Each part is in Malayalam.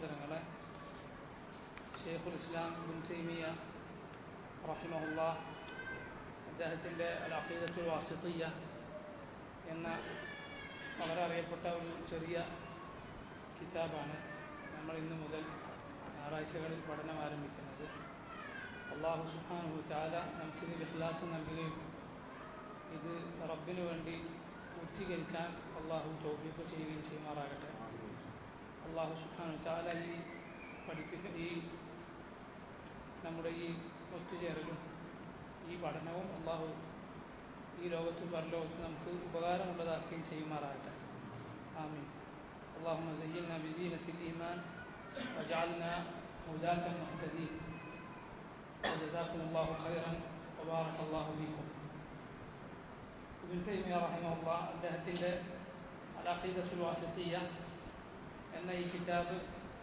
സഹോദരങ്ങളെ ഷെയ്ഖുൽ ഇസ്ലാം ബിൻ തൈമിയ റഹിമഹുല്ല അദ്ദേഹത്തിൻ്റെ അൽ അഖീദത്തുൽ വാസിത്തിയ എന്ന വളരെ അറിയപ്പെട്ട ഒരു ചെറിയ കിതാബാണ് നമ്മൾ ഇന്ന് മുതൽ ഞായറാഴ്ചകളിൽ പഠനം ആരംഭിക്കുന്നത് അള്ളാഹു സുഹാനു ചാല നമുക്കിതിൽ ഇഖ്ലാസ് നൽകുകയും ഇത് റബ്ബിനു വേണ്ടി പൂർത്തീകരിക്കാൻ അള്ളാഹു തോഫീക്ക് ചെയ്യുകയും ചെയ്യുമാറാകട്ടെ അള്ളാഹു സുഹാനു ചാല ഈ പഠിപ്പിക്കുന്ന ഈ നമ്മുടെ ഈ ഒത്തുചേരലും ഈ പഠനവും അള്ളാഹു ഈ ലോകത്തും പരലോകത്തും നമുക്ക് ഉപകാരമുള്ളതാക്കുകയും ചെയ്യുമാറാകട്ടെ ആമീൻ اللهم زينا بزينة الإيمان واجعلنا هداة مهتدين وجزاكم الله خيرا وبارك الله فيكم ابن تيمية رحمه الله അദ്ദേഹത്തിൻ്റെ അലഖീദത്തുൽ വാസിത്തിയ എന്ന ഈ കിതാബ്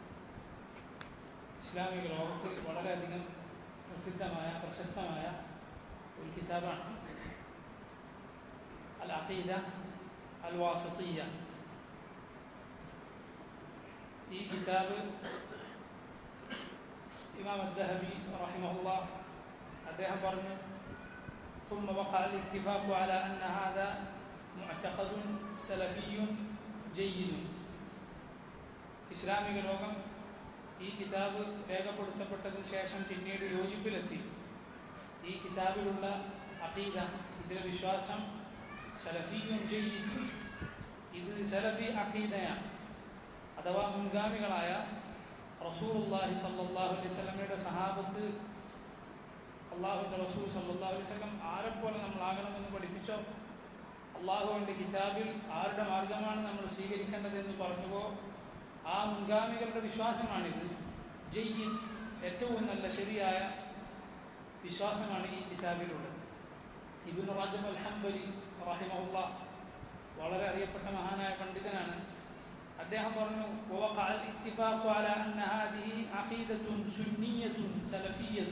ഇസ്ലാമിക ലോകത്ത് വളരെയധികം പ്രസിദ്ധമായ പ്രശസ്തമായ ഒരു കിതാബാണ് അൽ അഖീദ അൽ വാസിത്തിയ ഈ കിതാബ് ഇമാം അദ്ദഹബി റഹിമഹുല്ല അദ്ദേഹം പറഞ്ഞു ثم وقع الاتفاق على أن هذا معتقد سلفي جيد ഇസ്ലാമിക ലോകം ഈ കിതാബ് രേഖപ്പെടുത്തപ്പെട്ടതിന് ശേഷം പിന്നീട് യോജിപ്പിലെത്തി ഈ കിതാബിലുള്ള അഖീദ ഇതിലെ വിശ്വാസം സലഫിയും ജയ്യിദ് ഇത് സലഫി അഖീദയാണ് അഥവാ മുൻഗാമികളായ റസൂലുള്ളാഹി സല്ലല്ലാഹു അലൈഹി വസല്ലമയുടെ സഹാബത്ത് അള്ളാഹുവിൻ്റെ റസൂൽ സല്ലല്ലാഹു അലൈഹി വസല്ലം ആരെപ്പോലെ നമ്മളാകണമെന്ന് പഠിപ്പിച്ചോ അള്ളാഹുവിൻ്റെ കിതാബിൽ ആരുടെ മാർഗമാണ് നമ്മൾ സ്വീകരിക്കേണ്ടതെന്ന് പറഞ്ഞുവോ ആ മുൻഗാമികളുടെ വിശ്വാസമാണിത് ജയ്യിൻ ഏറ്റവും നല്ല ശരിയായ വിശ്വാസമാണ് ഈ കിതാബിലുള്ളത് ഇബിൻ റാജബ് അൽ ഹംബലി റഹിമഹുല്ല വളരെ അറിയപ്പെട്ട മഹാനായ പണ്ഡിതനാണ് അദ്ദേഹം പറഞ്ഞു ووقع الاتفاق على أن هذه عقيدة سنية سلفية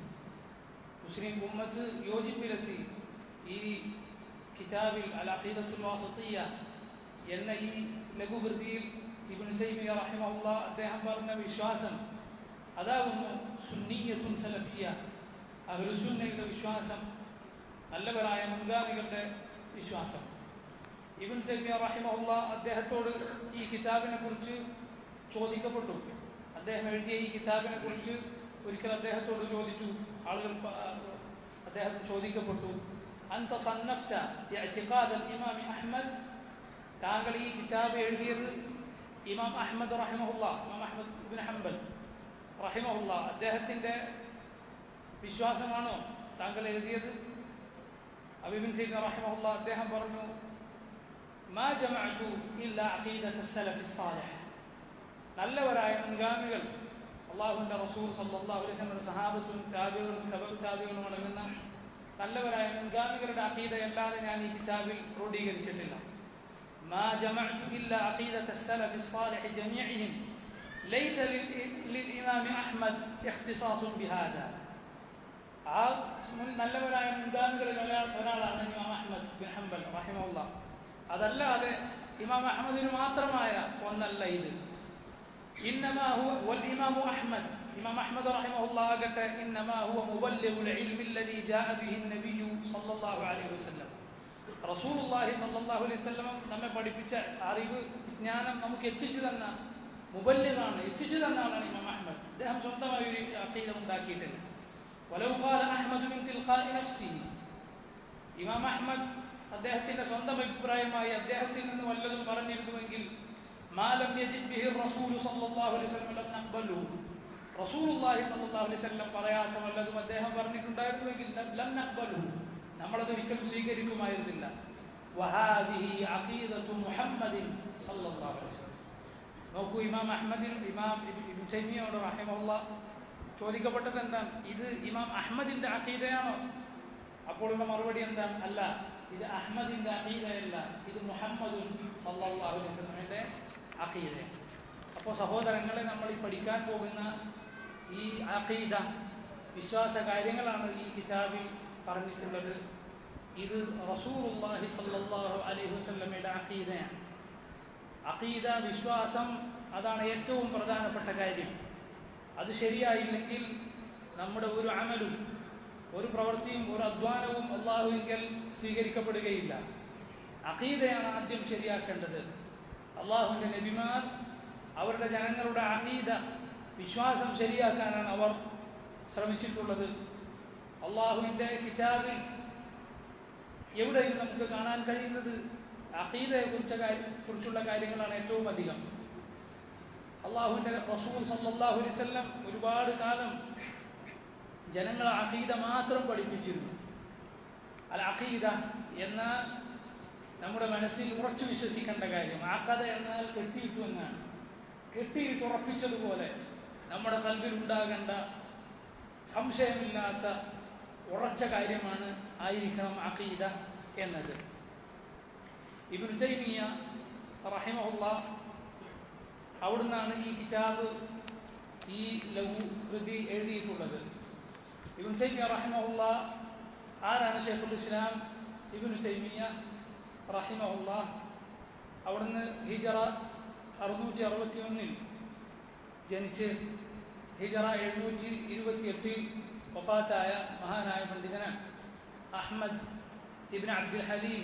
മുസ്ലിം ഉമ്മത്ത് യോജിപ്പിലെത്തി ഈ കിതാബിൽ അൽ അഖീദത്തുൽ വാസത്തിയ എന്ന ഈ ലഘുകൃതിയിൽ ഇബ്നു തൈമിയ റഹിമഹുല്ല അദ്ദേഹം പറഞ്ഞ വിശ്വാസം അതാകുന്നു സുന്നീയത്തുൻ സലഫിയ അഹ്ലുസുന്നയുടെ വിശ്വാസം നല്ലവരായ മുൻഗാമികളുടെ വിശ്വാസം ഇബൻ തൈമിയ റഹിമഹുല്ല അദ്ദേഹത്തോട് ഈ കിതാബിനെ കുറിച്ച് ചോദിക്കപ്പെട്ടു അദ്ദേഹം എഴുതിയ ഈ കിതാബിനെ കുറിച്ച് ഒരിക്കൽ അദ്ദേഹത്തോട് ചോദിച്ചു ആളുകൾ അദ്ദേഹം ചോദിക്കപ്പെട്ടു അന്ത സന്നഫ്ത ഇഅ്തിഖാദ് ഇമാം അഹ്മദ് താങ്കൾ ഈ കിതാബ് എഴുതിയത് ഇമാം അഹ്മദ് റഹിമഹുല്ല ഇമാം അഹ്മദ് ഇബ്ൻ ഹംബൽ റഹിമഹുല്ല അദ്ദേഹത്തിൻ്റെ വിശ്വാസമാണോ താങ്കൾ എഴുതിയത് അബിബിൻ സൈദ് റഹിമഹുല്ല അദ്ദേഹം പറഞ്ഞു മാ ജമഅതു ഇല്ല അഖീദത്ത് സലഫി സാലിഹ് നല്ലവരായ മുൻഗാമികൾ അള്ളാഹുവിൻ്റെ റസൂൽ സല്ലല്ലാഹു അലൈഹി വസല്ലം സഹാബത്തും താബികളും തബൽ താബികളും അടങ്ങുന്ന നല്ലവരായ മുൻഗാമികളുടെ അഖീദയല്ലാതെ ഞാൻ ഈ കിതാബിൽ ക്രോഡീകരിച്ചിട്ടില്ല ما جمعت إلا عقيدة السلف الصالح جميعهم ليس للإمام أحمد اختصاص بهذا ആ നല്ലവരായ മുൻഗാമികളിൽ ഒരാളാണ് ഇമാം അഹമ്മദ് ബിൻ ഹംബൽ റഹിമുള്ള അതല്ലാതെ ഇമാം അഹമ്മദിന് മാത്രമായ ഒന്നല്ല ഇത് إنما هو والإمام أحمد إمام أحمد رحمه الله قال إنما هو مبلغ العلم الذي جاء به النبي صلى الله عليه وسلم رسول الله صلى الله عليه وسلم നമ്മെ പഠിപ്പിച്ച അറിവ് വിജ്ഞാനം നമുക്ക് എത്തിച്ചു തന്ന മുബല്ലിഗാണ് എത്തിച്ചു തന്ന ആളാണ് ഇമാം അഹമ്മദ് അദ്ദേഹം സ്വന്തമായി ഒരു അഖീദ ഉണ്ടാക്കിയിട്ടില്ല ولو قال أحمد من تلقاء نفسه ഇമാം അഹമ്മദ് അദ്ദേഹത്തിന്റെ സ്വന്തം അഭിപ്രായമായി അദ്ദേഹത്തിൽ നിന്ന് വല്ലതും പറഞ്ഞിരുന്നുവെങ്കിൽ ما لم يجد به الرسول صلى الله عليه وسلم لم نقبله رسول الله صلى الله عليه وسلم പറയാത്ത വല്ലതും അദ്ദേഹം പറഞ്ഞിട്ടുണ്ടായിരുന്നുവെങ്കിൽ ലം നഖ്ബലു നമ്മളത് ഒരിക്കലും സ്വീകരിക്കുമായിരുന്നില്ല وهذه عقيدة محمد صلى الله عليه وسلم നോക്കൂ ഇമാം അഹമ്മദിൻ ഇമാം ഇബ്നു തൈമിയയോട് റഹിമഹുള്ള ചോദിക്കപ്പെട്ടത് എന്താണ് ഇത് ഇമാം അഹമ്മദിന്റെ അഖീദയാണോ അപ്പോഴുള്ള മറുപടി എന്താണ് അല്ല ഇത് അഹമ്മദിന്റെ അഖീദയല്ല ഇത് മുഹമ്മദുൻ സല്ലല്ലാഹു അലൈഹി വസല്ലമയുടെ അഖീദ അപ്പോൾ സഹോദരങ്ങളെ നമ്മൾ ഈ പഠിക്കാൻ പോകുന്ന ഈ അഖീദ വിശ്വാസ കാര്യങ്ങളാണ് ഈ കിതാബിൽ പറഞ്ഞിട്ടുള്ളത് ഇത് റസൂലുള്ളാഹി സല്ലല്ലാഹു അലൈഹി വസല്ലമയുടെ അഖീദയാണ് അഖീദ വിശ്വാസം അതാണ് ഏറ്റവും പ്രധാനപ്പെട്ട കാര്യം അത് ശരിയായില്ലെങ്കിൽ നമ്മുടെ ഒരു അമലും ഒരു പ്രവൃത്തിയും ഒരു അധ്വാനവും അള്ളാഹുവിങ്കൽ സ്വീകരിക്കപ്പെടുകയില്ല അഖീദയാണ് ആദ്യം ശരിയാക്കേണ്ടത് അള്ളാഹുവിൻ്റെ നബിമാർ അവരുടെ ജനങ്ങളുടെ അഖീദ വിശ്വാസം ശരിയാക്കാനാണ് അവർ ശ്രമിച്ചിട്ടുള്ളത് അള്ളാഹുവിൻ്റെ കിതാബിൽ എവിടെയും നമുക്ക് കാണാൻ കഴിയുന്നത് അഖീദയെ കുറിച്ച കുറിച്ചുള്ള കാര്യങ്ങളാണ് ഏറ്റവും അധികം അള്ളാഹുവിൻ്റെ റസൂൽ സല്ലാഹു അലൈവല്ലം ഒരുപാട് കാലം ജനങ്ങളെ അഖീദ മാത്രം പഠിപ്പിച്ചിരുന്നു അൽ അഖീദ എന്ന നമ്മുടെ മനസ്സിൽ ഉറച്ചു വിശ്വസിക്കേണ്ട കാര്യം ആക്കഥ എന്നാൽ കെട്ടിയിട്ടു എന്നാണ് കെട്ടിയിട്ട് ഉറപ്പിച്ചതുപോലെ നമ്മുടെ കൽവിൽ ഉണ്ടാകേണ്ട സംശയമില്ലാത്ത ഉറച്ച കാര്യമാണ് ആയിരിക്കണം അഖീദ എന്നത് ഇബിൻ തൈമിയ റഹിമഹുല്ല അവിടുന്നാണ് ഈ കിതാബ് ഈ ലഘു കൃതി എഴുതിയിട്ടുള്ളത് ഇബിൻ തൈമിയ റഹിമഹുല്ല ആരാണ് ഷെയ്ഖുൽ ഇസ്ലാം ഇബിൻ തൈമിയ റഹിമഹുല്ല അവിടുന്ന് ഹിജറ അറുന്നൂറ്റി അറുപത്തി ഒന്നിൽ ജനിച്ച് ഹിജറ എഴുന്നൂറ്റി ഇരുപത്തി എട്ടിൽ വഫാത്തായ മഹാനായ പണ്ഡിതനാണ് Ahmad ibn Abdul Halim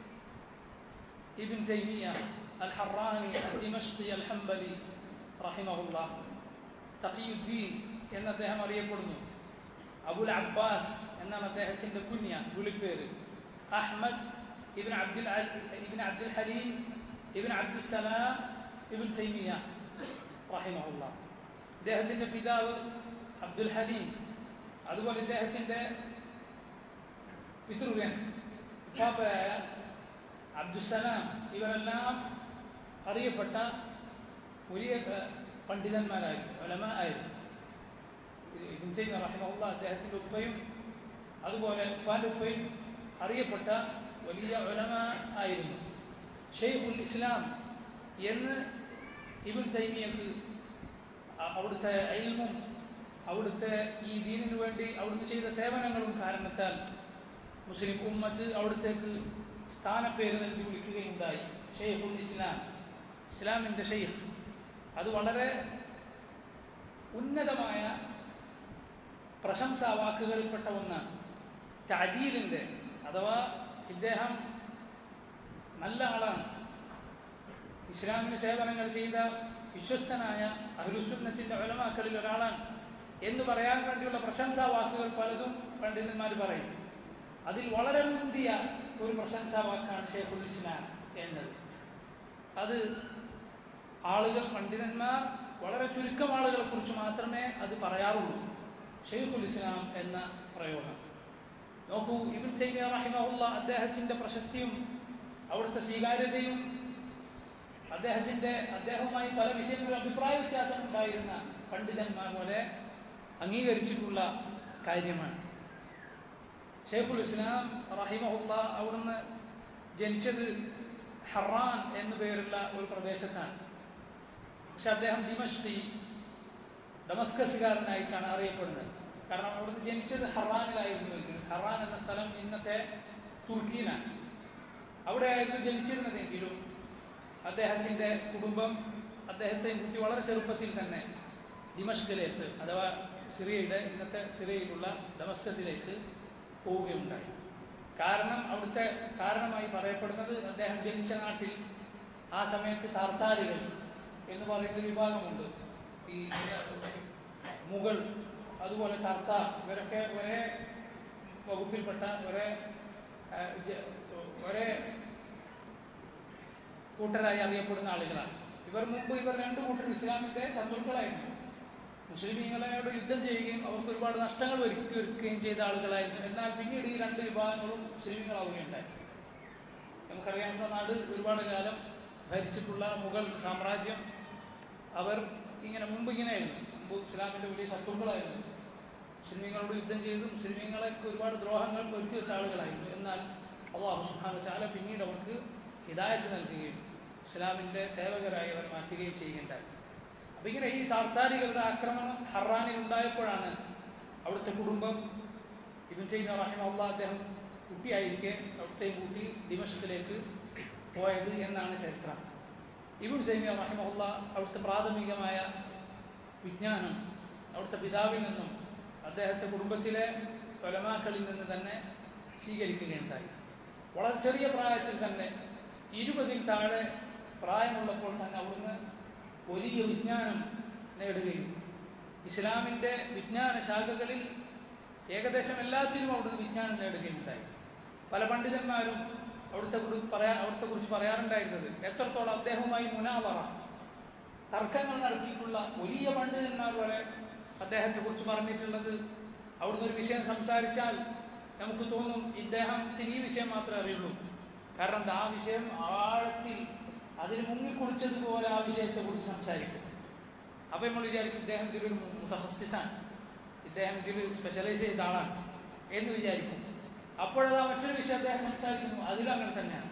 ibn Taymiyya al Harrani Dimashqi al Hanbali റഹിമഹുല്ല തഖിയുദ്ദീൻ എന്ന അദ്ദേഹം അറിയപ്പെടുന്നു അബുൽ അബ്ബാസ് എന്നാണ് അദ്ദേഹത്തിന്റെ കുഞ്ഞ വിളിപ്പേര് Ahmad ibn Abdul ibn Abdul Halim ibn Abdussalam ibn Taymiyya റഹിമഹുല്ല ഇദ്ദേഹത്തിന്റെ പിതാവ് അബ്ദുൽ ഹലീം അതുപോലെ ഇദ്ദേഹത്തിന്റെ പിതൃവൻ ഉപ്പാപ്പയായ അബ്ദുസലാം ഇവരെല്ലാം അറിയപ്പെട്ട വലിയ പണ്ഡിതന്മാരായിരുന്നു ഒലമ ആയിരുന്നു ഇബിൻ റഹിമഹുല്ല അദ്ദേഹത്തിന്റെ ഉപ്പയും അതുപോലെ ഉപ്പാന്റെ ഉപ്പയും അറിയപ്പെട്ട വലിയ ഒലമ ആയിരുന്നു ഷെയ്ഖുൽ ഇസ്ലാം എന്ന് ഇബിൻ തൈമിയക്ക് അവിടുത്തെ അയിൽമും അവിടുത്തെ ഈ ദീനിനു വേണ്ടി അവിടുന്ന് ചെയ്ത സേവനങ്ങളും കാരണത്താൽ മുസ്ലിം ഉമ്മത്ത് അവിടുത്തേക്ക് സ്ഥാനപ്പേര് നൽകി വിളിക്കുകയുണ്ടായി ഷെയ്ഖുൽ ഇസ്ലാം ഇസ്ലാമിൻ്റെ ഷെയ്ഖ് അത് വളരെ ഉന്നതമായ പ്രശംസാ വാക്കുകളിൽപ്പെട്ട ഒന്നാണ് തഅദീലിൻ്റെ അഥവാ ഇദ്ദേഹം നല്ല ആളാണ് ഇസ്ലാമിന് സേവനങ്ങൾ ചെയ്ത വിശ്വസ്തനായ അഹ്ലുസുന്നത്തിന്റെ ഒലമാക്കളിൽ ഒരാളാണ് എന്ന് പറയാൻ വേണ്ടിയുള്ള പ്രശംസാ വാക്കുകൾ പലതും പണ്ഡിതന്മാർ പറയും അതിൽ വളരെ മുന്തിയ ഒരു പ്രശംസാ വാക്കാണ് ഷെയ്ഖുൽ ഇസ്ലാം എന്നത് അത് ആളുകൾ പണ്ഡിതന്മാർ വളരെ ചുരുക്കം ആളുകളെ കുറിച്ച് മാത്രമേ അത് പറയാറുള്ളൂ ഷെയ്ഖുൽ ഇസ്ലാം എന്ന പ്രയോഗം നോക്കൂ ഇബിൻ തൈമിയ റഹിമഹുല്ല അദ്ദേഹത്തിന്റെ പ്രശസ്തിയും അവിടുത്തെ സ്വീകാര്യതയും അദ്ദേഹത്തിന്റെ അദ്ദേഹവുമായി പല വിഷയങ്ങളിൽ അഭിപ്രായ വ്യത്യാസം ഉണ്ടായിരുന്ന പണ്ഡിതന്മാർ പോലെ അംഗീകരിച്ചിട്ടുള്ള കാര്യമാണ് ഷെയ്ഖുൽ ഇസ്ലാം റഹിമഹുല്ല അവിടുന്ന് ജനിച്ചത് ഹറാൻ എന്നു പേരുള്ള ഒരു പ്രദേശത്താണ് പക്ഷെ അദ്ദേഹം ദിമഷ്കി ഡമസ്കസുകാരനായിട്ടാണ് അറിയപ്പെടുന്നത് കാരണം അവിടുന്ന് ജനിച്ചത് ഹറാനിലായിരുന്നുവെങ്കിൽ ഹറാൻ എന്ന സ്ഥലം ഇന്നത്തെ തുർക്കിയിലാണ് അവിടെയായിരുന്നു ജനിച്ചിരുന്നതെങ്കിലും അദ്ദേഹത്തിൻ്റെ കുടുംബം അദ്ദേഹത്തെ കുട്ടി വളരെ ചെറുപ്പത്തിൽ തന്നെ ദിമഷ്കിലേക്ക് അഥവാ സിറിയയുടെ ഇന്നത്തെ സിറിയയിലുള്ള ഡമസ്കസിലേക്ക് പോവുകയുണ്ടായി കാരണം അവിടുത്തെ കാരണമായി പറയപ്പെടുന്നത് അദ്ദേഹം ജനിച്ച നാട്ടിൽ ആ സമയത്ത് താർത്താരികൾ എന്ന് പറയുന്ന വിഭാഗമുണ്ട് ഈ മുഗൾ അതുപോലെ ചർത്ത ഇവരൊക്കെ ഒരേ വകുപ്പിൽപ്പെട്ട ഒരേ ഒരേ കൂട്ടരായി അറിയപ്പെടുന്ന ആളുകളാണ് ഇവർ മുമ്പ് ഇവർ രണ്ടു കൂട്ടർ ഇസ്ലാമിന്റെ ശത്രുക്കളായിരുന്നു മുസ്ലിമീങ്ങളോട് യുദ്ധം ചെയ്യുകയും അവർക്ക് ഒരുപാട് നഷ്ടങ്ങൾ വരുത്തി വെക്കുകയും ചെയ്ത ആളുകളായിരുന്നു എന്നാൽ പിന്നീട് ഈ രണ്ട് വിഭാഗങ്ങളും മുസ്ലിമീങ്ങളാവുകയുണ്ടായി നമുക്കറിയാവുന്ന നാട് ഒരുപാട് കാലം ഭരിച്ചിട്ടുള്ള മുഗൾ സാമ്രാജ്യം അവർ ഇങ്ങനെ മുമ്പ് ഇങ്ങനെയായിരുന്നു മുമ്പ് ഇസ്ലാമിന്റെ വലിയ ശത്രുക്കളായിരുന്നു മുസ്ലിമീങ്ങളോട് യുദ്ധം ചെയ്ത് മുസ്ലിമീങ്ങളെ ഒരുപാട് ദ്രോഹങ്ങൾ വരുത്തി വെച്ച ആളുകളായിരുന്നു എന്നാൽ അള്ളാഹു സുഹാന ചാല പിന്നീട് അവർക്ക് ഹിദായത്ത് നൽകുകയും ഇസ്ലാമിന്റെ സേവകരായി അവർ മാറ്റുകയും ചെയ്യുകയുണ്ടായി അപ്പൊ ഇങ്ങനെ ഈ താർത്താരികളുടെ ആക്രമണം ഹറാനിൽ ഉണ്ടായപ്പോഴാണ് അവിടുത്തെ കുടുംബം ഇബിൻ ചെയ്യുന്ന റഹിമ അള്ളാഹ് അദ്ദേഹം കുട്ടിയായിരിക്കെ അവിടുത്തെ കൂട്ടി ദിമഷത്തിലേക്ക് പോയത് എന്നാണ് ചരിത്രം ഇബുൽ സൈമിയ റഹിമഹുല്ല അവിടുത്തെ പ്രാഥമികമായ വിജ്ഞാനം അവിടുത്തെ പിതാവിൽ നിന്നും അദ്ദേഹത്തെ കുടുംബത്തിലെ കൊലമാക്കളിൽ നിന്ന് തന്നെ സ്വീകരിക്കുകയുണ്ടായി വളരെ ചെറിയ പ്രായത്തിൽ തന്നെ ഇരുപതിൽ താഴെ പ്രായമുള്ളപ്പോൾ തന്നെ അവിടുന്ന് വലിയ വിജ്ഞാനം നേടുകയും ഇസ്ലാമിൻ്റെ വിജ്ഞാന ശാഖകളിൽ ഏകദേശം എല്ലാത്തിനും അവിടുന്ന് വിജ്ഞാനം നേടുകയുണ്ടായി പല പണ്ഡിതന്മാരും അവിടുത്തെ കുറിച്ച് പറയാ അവിടുത്തെ കുറിച്ച് പറയാറുണ്ടായിരുന്നത് എത്രത്തോളം അദ്ദേഹവുമായി മുനാവറ തർക്കങ്ങൾ നടത്തിയിട്ടുള്ള വലിയ പണ്ഡിതന്മാർ വരെ അദ്ദേഹത്തെ കുറിച്ച് പറഞ്ഞിട്ടുള്ളത് അവിടുന്ന് ഒരു വിഷയം സംസാരിച്ചാൽ നമുക്ക് തോന്നും ഇദ്ദേഹത്തിന് ഈ വിഷയം മാത്രമേ അറിയുള്ളൂ കാരണം എന്താ ആ വിഷയം ആഴത്തിൽ അതിൽ മുങ്ങിക്കുളിച്ചതുപോലെ ആ വിഷയത്തെക്കുറിച്ച് സംസാരിക്കും അപ്പം നമ്മൾ വിചാരിക്കും ഇദ്ദേഹം ഇതിലൊരു മുത്തഹസ്തിസാണ് ഇദ്ദേഹം ഇതിൽ സ്പെഷ്യലൈസ് ചെയ്ത ആളാണ് എന്ന് വിചാരിക്കും അപ്പോഴതാ മറ്റൊരു വിഷയം അദ്ദേഹം സംസാരിക്കുന്നു അതിലും അങ്ങനെ തന്നെയാണ്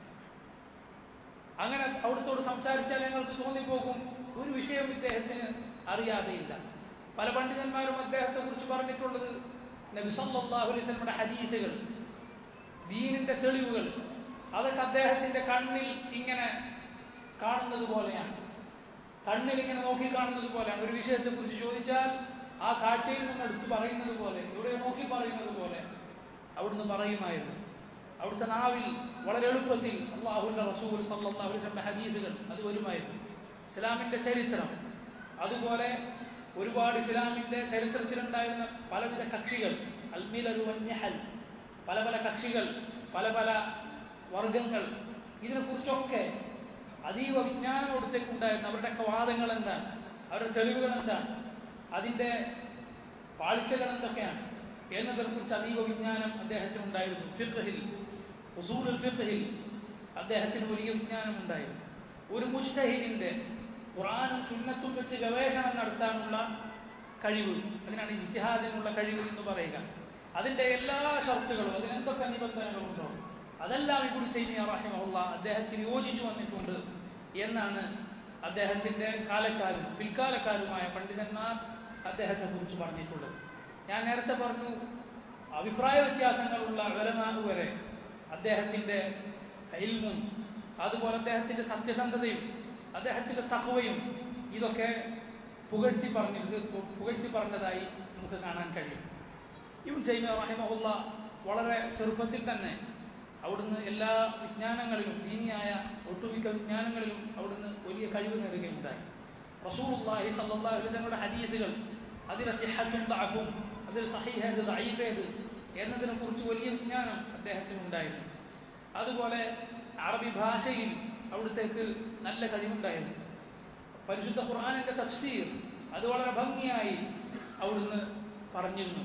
അങ്ങനെ അവിടുത്തോട് സംസാരിച്ചാൽ ഞങ്ങൾക്ക് തോന്നിപ്പോകും ഒരു വിഷയം ഇദ്ദേഹത്തിന് അറിയാതെയില്ല പല പണ്ഡിതന്മാരും അദ്ദേഹത്തെ കുറിച്ച് പറഞ്ഞിട്ടുള്ളത് നബി സല്ലല്ലാഹു അലൈഹി വസല്ലമയുടെ ഹദീസുകൾ ദീനിന്റെ തെളിവുകൾ അതൊക്കെ അദ്ദേഹത്തിന്റെ കണ്ണിൽ ഇങ്ങനെ കാണുന്നത് പോലെയാണ് കണ്ണിൽ ഇങ്ങനെ നോക്കി കാണുന്നത് പോലെയാണ് ഒരു വിഷയത്തെ കുറിച്ച് ചോദിച്ചാൽ ആ കാഴ്ചയിൽ നിന്ന് എടുത്തു പറയുന്നത് പോലെ ഇവിടെ നോക്കി പറയുന്നത് പോലെ അവിടുന്ന് പറയുമായിരുന്നു അവിടുത്തെ നാവിൽ വളരെ എളുപ്പത്തിൽ അള്ളാഹുവിന്റെ റസൂൽ സല്ലല്ലാഹു അലൈഹി വസല്ലമയുടെ ഹദീസുകൾ അത് വരുമായിരുന്നു ഇസ്ലാമിന്റെ ചരിത്രം അതുപോലെ ഒരുപാട് ഇസ്ലാമിന്റെ ചരിത്രത്തിലുണ്ടായിരുന്ന പലവിധ കക്ഷികൾ അൽമിലു വന്യഹൽ പല പല കക്ഷികൾ പല പല വർഗങ്ങൾ ഇതിനെക്കുറിച്ചൊക്കെ അതീവ വിജ്ഞാനം കൊടുത്തേക്കുണ്ടായിരുന്നു അവരുടെയൊക്കെ വാദങ്ങൾ എന്താണ് അവരുടെ തെളിവുകൾ എന്താണ് അതിൻ്റെ പാളിച്ചകൾ എന്തൊക്കെയാണ് എന്നതിനെക്കുറിച്ച് അതീവ വിജ്ഞാനം അദ്ദേഹത്തിന് ഉണ്ടായിരുന്നു ഫിഖഹിൽ ഉസൂലുൽ ഫിഖഹിൽ അദ്ദേഹത്തിന് വലിയ വിജ്ഞാനം ഉണ്ടായിരുന്നു ഒരു മുജ്തഹിദിന്റെ ഖുറാനും സുന്നത്തും വെച്ച് ഗവേഷണം നടത്താനുള്ള കഴിവ് അതിനാണ് ഇജ്തിഹാദിനുള്ള കഴിവ് എന്ന് പറയുക അതിന്റെ എല്ലാ ഷർത്തുകളും അതിനെന്തൊക്കെ നിബന്ധനകളുണ്ടോ അതെല്ലാം ഇവിടെ ചെയ്യുന്ന റഹിമഹുള്ള അദ്ദേഹത്തിന് യോജിച്ചു വന്നിട്ടുണ്ട് എന്നാണ് അദ്ദേഹത്തിന്റെ കാലക്കാരും പിൽക്കാലക്കാരുമായ പണ്ഡിതന്മാർ അദ്ദേഹത്തെ കുറിച്ച് പറഞ്ഞിട്ടുള്ളത് ഞാൻ നേരത്തെ പറഞ്ഞു അഭിപ്രായ വ്യത്യാസങ്ങളുള്ള വിലമാവ് വരെ അദ്ദേഹത്തിന്റെ ഇൽമും അതുപോലെ അദ്ദേഹത്തിന്റെ സത്യസന്ധതയും അദ്ദേഹത്തിന്റെ തഹവയും ഇതൊക്കെ പുകഴ്ത്തി പറഞ്ഞത് പുകഴ്ത്തി പറഞ്ഞതായി നമുക്ക് കാണാൻ കഴിയും ഇബുൽ ജൈമ റഹിമഹുല്ല വളരെ ചെറുപ്പത്തിൽ തന്നെ അവിടുന്ന് എല്ലാ വിജ്ഞാനങ്ങളിലും ദീനിയായ ഒട്ടുമിക്ക വിജ്ഞാനങ്ങളിലും അവിടുന്ന് വലിയ കഴിവ് നേടുകയുണ്ടായി റസൂലുള്ളാഹി സല്ലല്ലാഹു അലൈഹി വസല്ലമയുടെ ഹദീസുകൾ അതിലെ സിഹത്തും ദഅഫും അതിൽ സഹീഹേത് ദഈഫേത് എന്നതിനെ കുറിച്ച് വലിയ വിജ്ഞാനം അദ്ദേഹത്തിന് ഉണ്ടായിരുന്നു അതുപോലെ അറബി ഭാഷയിൽ അവിടുത്തേക്ക് നല്ല കഴിവുണ്ടായിരുന്നു പരിശുദ്ധ ഖുർആാനിന്റെ തഫ്സീർ അത് വളരെ ഭംഗിയായി അവിടുന്ന് പറഞ്ഞിരുന്നു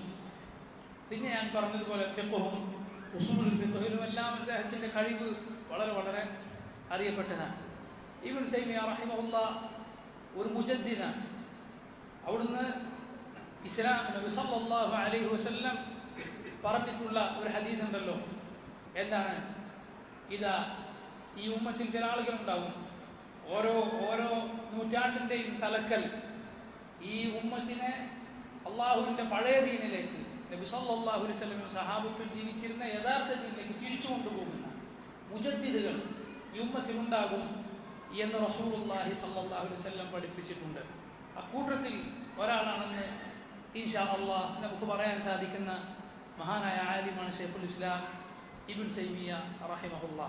പിന്നെ ഞാൻ പറഞ്ഞതുപോലെ ഫിഖും ഉസൂലുൽ ഫിഖിലും എല്ലാം അദ്ദേഹത്തിന്റെ കഴിവ് വളരെ വളരെ അറിയപ്പെട്ടതാണ് ഇബിൻ തൈമിയ റഹിമഹുല്ല ഒരു മുജദ്ദിദാണ് അവിടുന്ന് ഇസ്ലാം നബി സല്ലല്ലാഹു അലൈഹി വസല്ലം പറഞ്ഞിട്ടുള്ള ഒരു ഹദീസ് ഉണ്ടല്ലോ എന്താണ് ഇതാ ഈ ഉമ്മത്തിൽ ചില ആളുകളുണ്ടാവും ഓരോ ഓരോ നൂറ്റാണ്ടിന്റെയും തലക്കൽ ഈ ഉമ്മത്തിനെ അള്ളാഹുവിന്റെ പഴയ ദീനിലേക്ക് നബി സല്ലല്ലാഹു അലൈഹി വസല്ലം സഹാബികൾ ജീവിച്ചിരുന്ന യഥാർത്ഥ ദീനിലേക്ക് തിരിച്ചു കൊണ്ടുപോകുന്ന മുജദ്ദിദുകൾ ഈ ഉമ്മത്തിലുണ്ടാകും എന്ന് റസൂലുള്ളാഹി സല്ലല്ലാഹു അലൈഹി വസല്ലം പഠിപ്പിച്ചിട്ടുണ്ട് അക്കൂട്ടത്തിൽ ഒരാളാണെന്ന് ഈശാ അള്ളാഹ് നമുക്ക് പറയാൻ സാധിക്കുന്ന മഹാനായ ആലിമാണ് ഷെയ്ഖുൽ ഇസ്ലാം ഇബുൻ തൈമിയ റഹിമഹുല്ല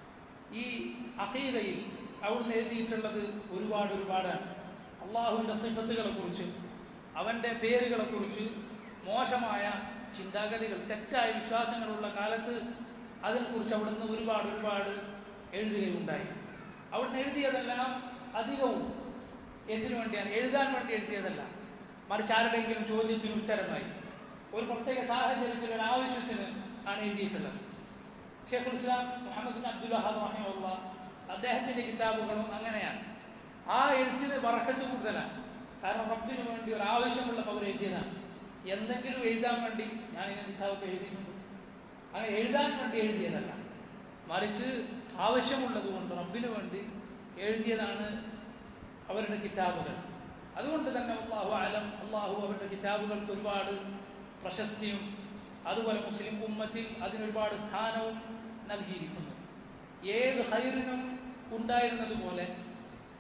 ഈ അഖീദയിൽ അവിടുന്ന് എഴുതിയിട്ടുള്ളത് ഒരുപാട് ഒരുപാടാണ് അള്ളാഹുവിൻ്റെ സിഫത്തുകളെ കുറിച്ച് അവൻ്റെ പേരുകളെ കുറിച്ച് മോശമായ ചിന്താഗതികൾ തെറ്റായ വിശ്വാസങ്ങളുള്ള കാലത്ത് അതിനെക്കുറിച്ച് അവിടുന്ന് ഒരുപാട് ഒരുപാട് എഴുതുകയുണ്ടായി അവിടുന്ന് എഴുതിയതെല്ലാം അധികവും എന്തിനു വേണ്ടിയാണ് എഴുതാൻ വേണ്ടി എഴുതിയതല്ല മറിച്ച് ആരുടെയെങ്കിലും ചോദ്യത്തിന് ഉത്തരമായി ഒരു പ്രത്യേക സാഹചര്യത്തിൽ ഒരു ആവശ്യത്തിന് ആണ് എഴുതിയിട്ടുള്ളത് ഷെയ്ഖുൽ ഇസ്ലാം മുഹമ്മദ് ബിൻ അബ്ദുൽ വഹാബ് റഹിമുള്ള അദ്ദേഹത്തിന്റെ കിതാബുകളും അങ്ങനെയാണ് ആ എഴുത്തിന് വറക്കത്ത് കൂടുതലാണ് കാരണം റബ്ബിന് വേണ്ടി ഒരു ആവശ്യമുള്ളപ്പോൾ അവർ എഴുതിയതാണ് എന്തെങ്കിലും എഴുതാൻ വേണ്ടി ഞാൻ ഇങ്ങനെ കിതാബൊക്കെ എഴുതിയിട്ടുണ്ട് അങ്ങനെ എഴുതാൻ വേണ്ടി എഴുതിയതല്ല മറിച്ച് ആവശ്യമുള്ളത് കൊണ്ട് റബ്ബിന് വേണ്ടി എഴുതിയതാണ് അവരുടെ കിതാബുകൾ അതുകൊണ്ട് തന്നെ അള്ളാഹു ആലം അള്ളാഹു അവരുടെ കിതാബുകൾക്ക് ഒരുപാട് പ്രശസ്തിയും അതുപോലെ മുസ്ലിം ഉമ്മത്തിൽ അതിനൊരുപാട് സ്ഥാനവും നൽകിയിരിക്കുന്നു ഏത് ഹൈറിനും ഉണ്ടായിരുന്നതുപോലെ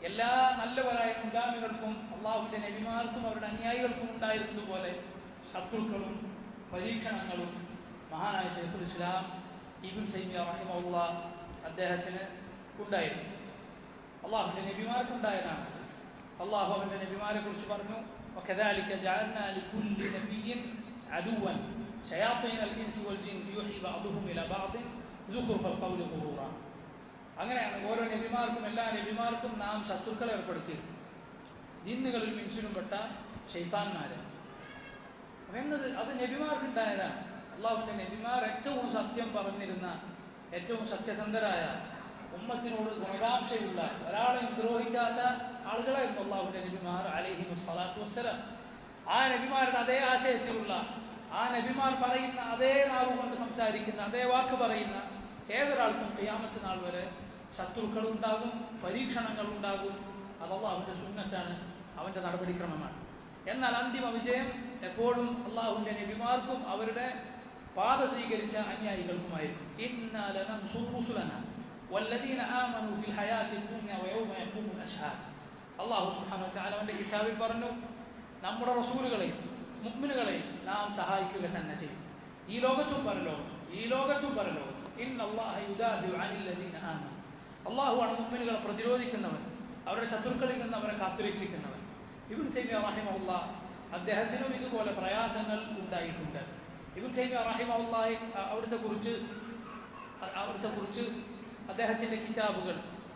എല്ലാ നല്ലവരായ മുൻഗാമികൾക്കും അള്ളാഹുവിന്റെ നബിമാർക്കും അവരുടെ അനുയായികൾക്കും ഉണ്ടായിരുന്നതുപോലെ ശത്രുക്കളും പരീക്ഷണങ്ങളും മഹാനായ ഷെയ്ഖുൽ ഇസ്ലാം ഇബുൻ സൈമിയ റഹിമുള്ള അദ്ദേഹത്തിന് ഉണ്ടായിരുന്നു അള്ളാഹുവിന്റെ നബിമാർക്കുണ്ടായതാണ് അള്ളാഹു അവന്റെ നബിമാരെ കുറിച്ച് പറഞ്ഞു وكذلك جعلنا لكل نبي عدوا شياطين الانس والجن يوحي بعضهم الى بعض زخرف القول غرورا അങ്ങനെയാണ് ഓരോ നബിമാർക്കും എല്ലാ നബിമാർക്കും നാം ശത്രുക്കളെ ഏർപ്പെടുത്തി ജിന്നുകളിൽ മിൻസിലും പെട്ട ഷെയ്ത്താന്മാരെ എന്നത് അത് നബിമാർക്കുണ്ടായതാണ് അള്ളാഹുവിന്റെ നബിമാർ ഏറ്റവും സത്യം പറഞ്ഞിരുന്ന ഏറ്റവും സത്യസന്ധരായ ഉമ്മത്തിനോട് ഗുണകാംക്ഷയുള്ള ഒരാളെയും ദ്രോഹിക്കാത്ത ആളുകളായിരുന്നു അള്ളാഹുവിന്റെ നബിമാർ അലഹി സ്വലാത്തു വസ്സലാം ആ നബിമാരുടെ അതേ ആശയത്തിലുള്ള ആ നബിമാർ പറയുന്ന അതേ നാവ് കൊണ്ട് സംസാരിക്കുന്ന അതേ വാക്ക് പറയുന്ന ഏതൊരാൾക്കും ചെയ്യാമത്തെ നാൾ വരെ ശത്രുക്കൾ ഉണ്ടാകും പരീക്ഷണങ്ങൾ ഉണ്ടാകും അത് അള്ളാഹുവിന്റെ സുന്നത്താണ് അവന്റെ നടപടിക്രമമാണ് എന്നാൽ അന്തിമ വിജയം എപ്പോഴും അള്ളാഹുവിന്റെ നബിമാർക്കും അവരുടെ പാത സ്വീകരിച്ച അനുയായികൾക്കുമായിരിക്കും والذين آمنوا في الحياة الدنيا ويوم يقوم الأشهاد അള്ളാഹു സുബ്ഹാനഹു വതആല അവന്റെ കിതാബിൽ പറഞ്ഞു നമ്മുടെ റസൂലുകളെയും മുഅ്മിനുകളെയും നാം സഹായിക്കുക തന്നെ ചെയ്യും ഈ ലോകത്തും പരലോകത്തും ഈ ലോകത്തും പരലോകത്തും ഇന്നല്ലാഹ യുദാഫിഉ അനിൽ ലദീന ആമനു അള്ളാഹുവാണ് മുഅ്മിനുകളെ പ്രതിരോധിക്കുന്നവൻ അവരുടെ ശത്രുക്കളിൽ നിന്ന് അവരെ കാത്തുരക്ഷിക്കുന്നവൻ ഇബ്നു തൈമിയ റഹിമഹുല്ല അദ്ദേഹത്തിനും ഇതുപോലെ പ്രയാസങ്ങൾ ഉണ്ടായിട്ടുണ്ട് ഇബ്നു തൈമിയ റഹിമഹുല്ല അവിടുത്തെ കുറിച്ച് അവിടുത്തെ കുറിച്ച് അദ്ദേഹത്തിന്റെ കിതാബുകൾ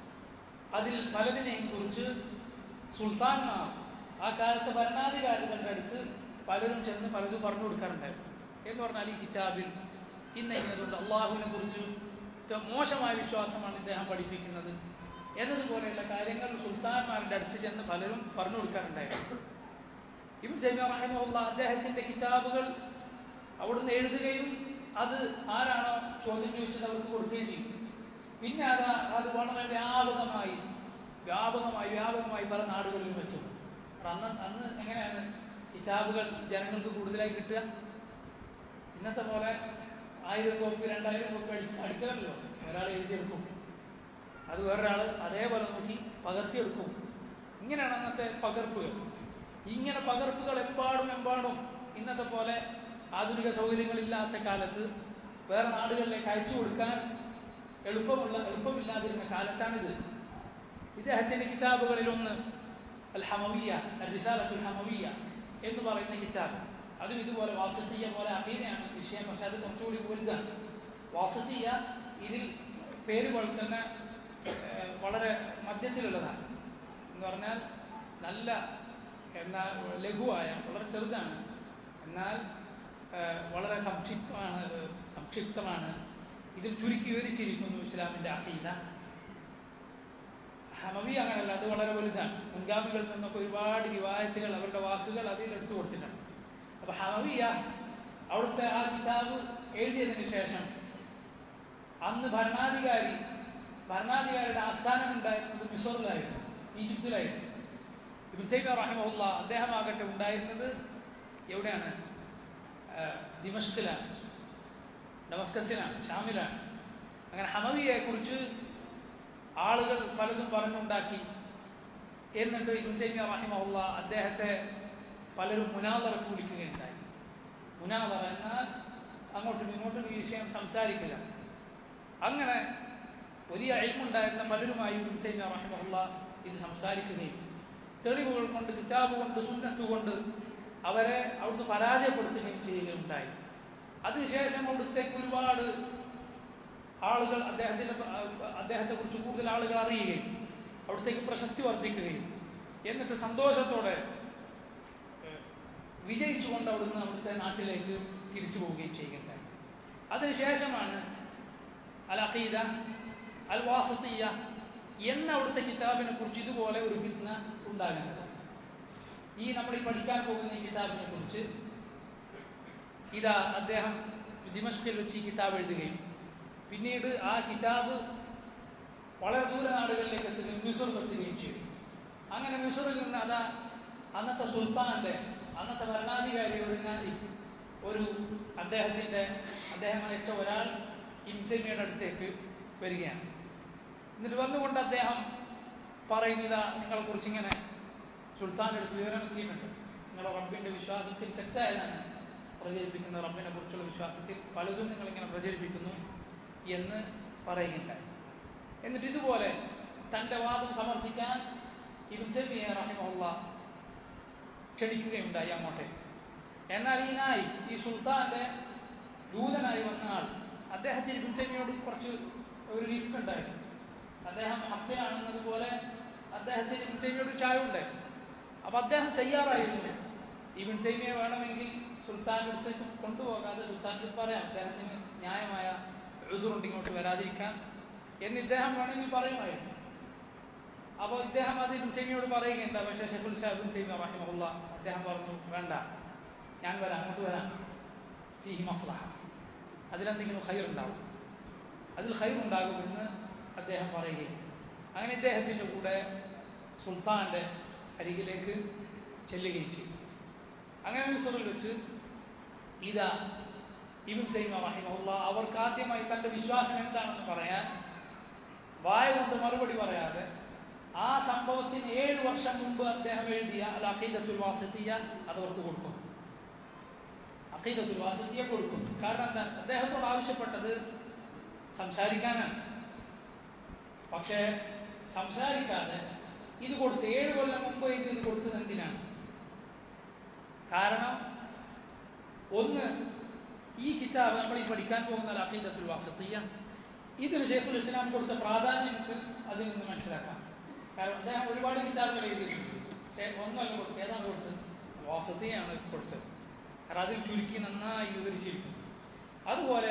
അതിൽ പലതിനെയും കുറിച്ച് സുൽത്താൻമാർ ആ കാലത്തെ ഭരണാധികാരികളുടെ അടുത്ത് പലരും ചെന്ന് പലതും പറഞ്ഞു കൊടുക്കാറുണ്ടായിരുന്നു എന്ന് പറഞ്ഞാൽ ഈ കിതാബിൽ ഇന്ന ഇന്നതുകൊണ്ട് അള്ളാഹുവിനെ കുറിച്ച് മോശമായ വിശ്വാസമാണ് ഇദ്ദേഹം പഠിപ്പിക്കുന്നത് എന്നതുപോലെയുള്ള കാര്യങ്ങൾ സുൽത്താൻമാരുടെ അടുത്ത് ചെന്ന് പലരും പറഞ്ഞു കൊടുക്കാറുണ്ടായിരുന്നു ഇബ് ജൈമ റഹിമുള്ള അദ്ദേഹത്തിന്റെ കിതാബുകൾ അവിടുന്ന് എഴുതുകയും അത് ആരാണോ ചോദ്യം ചോദിച്ചത് അവർക്ക് കൊടുക്കുകയും ചെയ്യും പിന്നെ അത് അത് വളരെ വ്യാപകമായി വ്യാപകമായി വ്യാപകമായി പല നാടുകളിലും എത്തും അന്ന് അന്ന് എങ്ങനെയാണ് കിതാബുകൾ ജനങ്ങൾക്ക് കൂടുതലായി കിട്ടുക ഇന്നത്തെ പോലെ ആയിരം കോപ്പി രണ്ടായിരം കോപ്പി അടിച്ച് അടുക്കലല്ലോ ഒരാൾ എഴുതിയെടുക്കും അത് വേറൊരാൾ അതേപോലെ നോക്കി പകർത്തിയെടുക്കും ഇങ്ങനെയാണ് അന്നത്തെ പകർപ്പുകൾ ഇങ്ങനെ പകർപ്പുകൾ എമ്പാടും എമ്പാടും ഇന്നത്തെ പോലെ ആധുനിക സൗകര്യങ്ങളില്ലാത്ത കാലത്ത് വേറെ നാടുകളിലേക്ക് അയച്ചു കൊടുക്കാൻ എളുപ്പമുള്ള എളുപ്പമില്ലാതിരുന്ന കാലത്താണിത് ഇദ്ദേഹത്തിന്റെ കിതാബുകളിൽ ഒന്ന് അൽ ഹമവിയ റിസാലത്തുൽ ഹമവിയ എന്ന് പറയുന്ന കിതാബ് അതും ഇതുപോലെ വാസത്തിയ പോലെ അഖീദയാണ് വിഷയം പക്ഷെ അത് കുറച്ചുകൂടി വലുതാണ് വാസത്തിയ ഇതിൽ പേര് പോലെ തന്നെ വളരെ മധ്യത്തിലുള്ളതാണ് എന്ന് പറഞ്ഞാൽ നല്ല എന്നാൽ ലഘുവായ വളരെ ചെറുതാണ് എന്നാൽ വളരെ സംക്ഷിപ്തമാണ് സംക്ഷിപ്തമാണ് ഇതിൽ ചുരുക്കി വിവരിച്ചിരിക്കുന്നു ഇസ്ലാമിന്റെ അഖീദ ഹമവി അങ്ങനല്ല അത് വളരെ വലുതാണ് മുൻഗാമികളിൽ നിന്നൊക്കെ ഒരുപാട് റിവായത്തുകൾ അവരുടെ വാക്കുകൾ അതിൽ എടുത്തു കൊടുത്തിട്ടുണ്ട് അപ്പൊ ഹമവിയ അവിടുത്തെ ആ കിതാബ് എഴുതിയതിനു ശേഷം അന്ന് ഭരണാധികാരി ഭരണാധികാരിയുടെ ആസ്ഥാനം ഉണ്ടായിരുന്നത് മിസറിലായിരുന്നു ഈജിപ്തിലായിരുന്നു ഇബ്തൈമ റഹിമുള്ള അദ്ദേഹമാകട്ടെ ഉണ്ടായിരുന്നത് എവിടെയാണ് ദിമഷ്കിലാണ് ഡമസ്കസിലാണ് ഷാമിലാണ് അങ്ങനെ ഹമവിയെ കുറിച്ച് ആളുകൾ പലതും പറഞ്ഞുണ്ടാക്കി എന്നിട്ട് ഇബ്തൈമ റഹിമുള്ള അദ്ദേഹത്തെ പലരും മുനാദറക്ക് വിളിക്കുകയുണ്ടായി മുനാദറ എന്നാൽ അങ്ങോട്ടും ഇങ്ങോട്ടും ഈ വിഷയം സംസാരിക്കില്ല അങ്ങനെ വലിയ അഴിമുണ്ടായിരുന്ന പലരുമായി ഇബ്തൈമ റഹിമുള്ള ഇത് സംസാരിക്കുകയും തെളിവുകൾ കൊണ്ട് കിതാബ് കൊണ്ട് സുന്നത്ത് കൊണ്ട് അവരെ അവിടുന്ന് പരാജയപ്പെടുത്തുകയും ചെയ്യുകയുണ്ടായി അതിനുശേഷം അവിടുത്തേക്ക് ഒരുപാട് ആളുകൾ അദ്ദേഹത്തിന്റെ അദ്ദേഹത്തെ കുറിച്ച് കൂടുതൽ ആളുകൾ അറിയുകയും അവിടത്തേക്ക് പ്രശസ്തി വർദ്ധിക്കുകയും എന്നിട്ട് സന്തോഷത്തോടെ വിജയിച്ചുകൊണ്ട് അവിടുന്ന് അവിടുത്തെ നാട്ടിലേക്ക് തിരിച്ചു പോവുകയും ചെയ്യുകയുണ്ടായി അതിനുശേഷമാണ് അൽ അഖീദ അൽ വാസത്തിയ എന്ന അവിടുത്തെ കിതാബിനെ കുറിച്ച് ഇതുപോലെ ഒരു ഫിത്ന ഉണ്ടാകുന്നത് ഈ നമ്മൾ ഈ പഠിക്കാൻ പോകുന്ന ഈ കിതാബിനെ കുറിച്ച് ഇതാ അദ്ദേഹം ദിമസ്കിൽ വെച്ച് ഈ കിതാബ് എഴുതുകയും പിന്നീട് ആ കിതാബ് വളരെ ദൂര നാടുകളിലേക്ക് എത്തുകയും മിസറിൽ എത്തുകയും ചെയ്തു അങ്ങനെ മിസറിൽ നിന്ന് അതാ അന്നത്തെ സുൽത്താന്റെ അന്നത്തെ ഭരണാധികാരി ഒരു നാദി ഒരു അദ്ദേഹത്തിന്റെ അദ്ദേഹം അയച്ച ഒരാൾ ഇബ്തമിയുടെ അടുത്തേക്ക് വരികയാണ് എന്നിട്ട് വന്നുകൊണ്ട് അദ്ദേഹം പറയുന്നില്ല നിങ്ങളെക്കുറിച്ച് ഇങ്ങനെ സുൽത്താൻ്റെ അടുത്ത് വിവരം എത്തിയിട്ടുണ്ട് നിങ്ങൾ റബ്ബിൻ്റെ വിശ്വാസത്തിൽ തെറ്റായതാണ് പ്രചരിപ്പിക്കുന്നത് റബ്ബിനെ കുറിച്ചുള്ള വിശ്വാസത്തിൽ പലതും നിങ്ങളിങ്ങനെ പ്രചരിപ്പിക്കുന്നു എന്ന് പറയുകയുണ്ടായി എന്നിട്ട് ഇതുപോലെ തൻ്റെ വാദം സമർത്ഥിക്കാൻ ഇബിൻ തൈമിയ റഹിമഹുള്ള ക്ഷണിക്കുകയുണ്ടായി അങ്ങോട്ടേക്ക് എന്നാൽ ഈ നായി ഈ സുൽത്താന്റെ ദൂതനായി വന്ന ആൾ അദ്ദേഹത്തിന് ഇബിൻ തൈമിയോട് കുറച്ച് ഒരു റിഫ്റ്റുണ്ടായിരുന്നു അദ്ദേഹം ഹബ്ബിലാണെന്നതുപോലെ അദ്ദേഹത്തിന് ഇബിൻ തൈമിയോട് ചായവുണ്ടായി അപ്പൊ അദ്ദേഹം തയ്യാറായിരുന്നു ഇബിൻ തൈമിയെ വേണമെങ്കിൽ സുൽത്താൻ്റെ അടുത്തേക്ക് കൊണ്ടുപോകാതെ സുൽത്താൻ്റെ പറയാം അദ്ദേഹത്തിന് ന്യായമായ എഴുതുകൊണ്ട് ഇങ്ങോട്ട് വരാതിരിക്കാൻ എന്ന് ഇദ്ദേഹം വേണമെങ്കിൽ പറയുമായിരുന്നു അപ്പോൾ ഇദ്ദേഹം അത് ഇബിൻ തൈമിയോട് പറയുകയുണ്ട് പക്ഷേ ഷെഖുൽ സാഹിബിൻ തൈമ റഹിമഹുല്ല അദ്ദേഹം പറഞ്ഞു വേണ്ട ഞാൻ വരാം അങ്ങോട്ട് വരാം ഫീഹി മസ്ലഹ അതിലെന്തെങ്കിലും ഹൈർ ഉണ്ടാവും അതിൽ ഹൈർ ഉണ്ടാകുമെന്ന് അദ്ദേഹം പറയുകയും അങ്ങനെ ഇദ്ദേഹത്തിൻ്റെ കൂടെ സുൽത്താൻ്റെ അരികിലേക്ക് ചെല്ലുകയും ചെയ്തു അങ്ങനെ മിസറിൽ വെച്ച് ഇതാ ഇബിൻ സൈമ റഹിമഹുല്ല അവർക്ക് ആദ്യമായി തൻ്റെ വിശ്വാസം എന്താണെന്ന് പറയാൻ വായ കൊണ്ട് മറുപടി പറയാതെ ആ സംഭവത്തിന് ഏഴ് വർഷം മുമ്പ് അദ്ദേഹം എഴുതിയ അൽ അഖീദത്തുൽ വാസിത്തിയ അത് അവർക്ക് കൊടുക്കും അഖീദത്തുൽ വാസിത്തിയ കൊടുക്കും കാരണം എന്താ അദ്ദേഹത്തോട് ആവശ്യപ്പെട്ടത് സംസാരിക്കാനാണ് പക്ഷേ സംസാരിക്കാതെ ഇത് കൊടുത്ത് ഏഴ് കൊല്ലം മുമ്പ് ഇത് ഇത് കൊടുത്തത് എന്തിനാണ് കാരണം ഒന്ന് ഈ കിതാബ് നമ്മൾ ഈ പഠിക്കാൻ പോകുന്ന അൽ അഖീദത്തുൽ വാസിത്തിയ ഇതിന് ഷെയ്ഖുൽ ഇസ്ലാം കൊടുത്ത പ്രാധാന്യം നമുക്ക് അതിൽ നിന്ന് മനസ്സിലാക്കാം കാരണം അദ്ദേഹം ഒരുപാട് കിതാബുകൾ എഴുതിയിട്ടുണ്ട് പക്ഷേ ഒന്നല്ല കൊടുത്തത് ഏതാണ് കൊടുത്തത് വാസത്തെയാണ് കൊടുത്തത് കാരണം അതിൽ ചുരുക്കി നന്നായി വിവരിച്ചിരിക്കുന്നു അതുപോലെ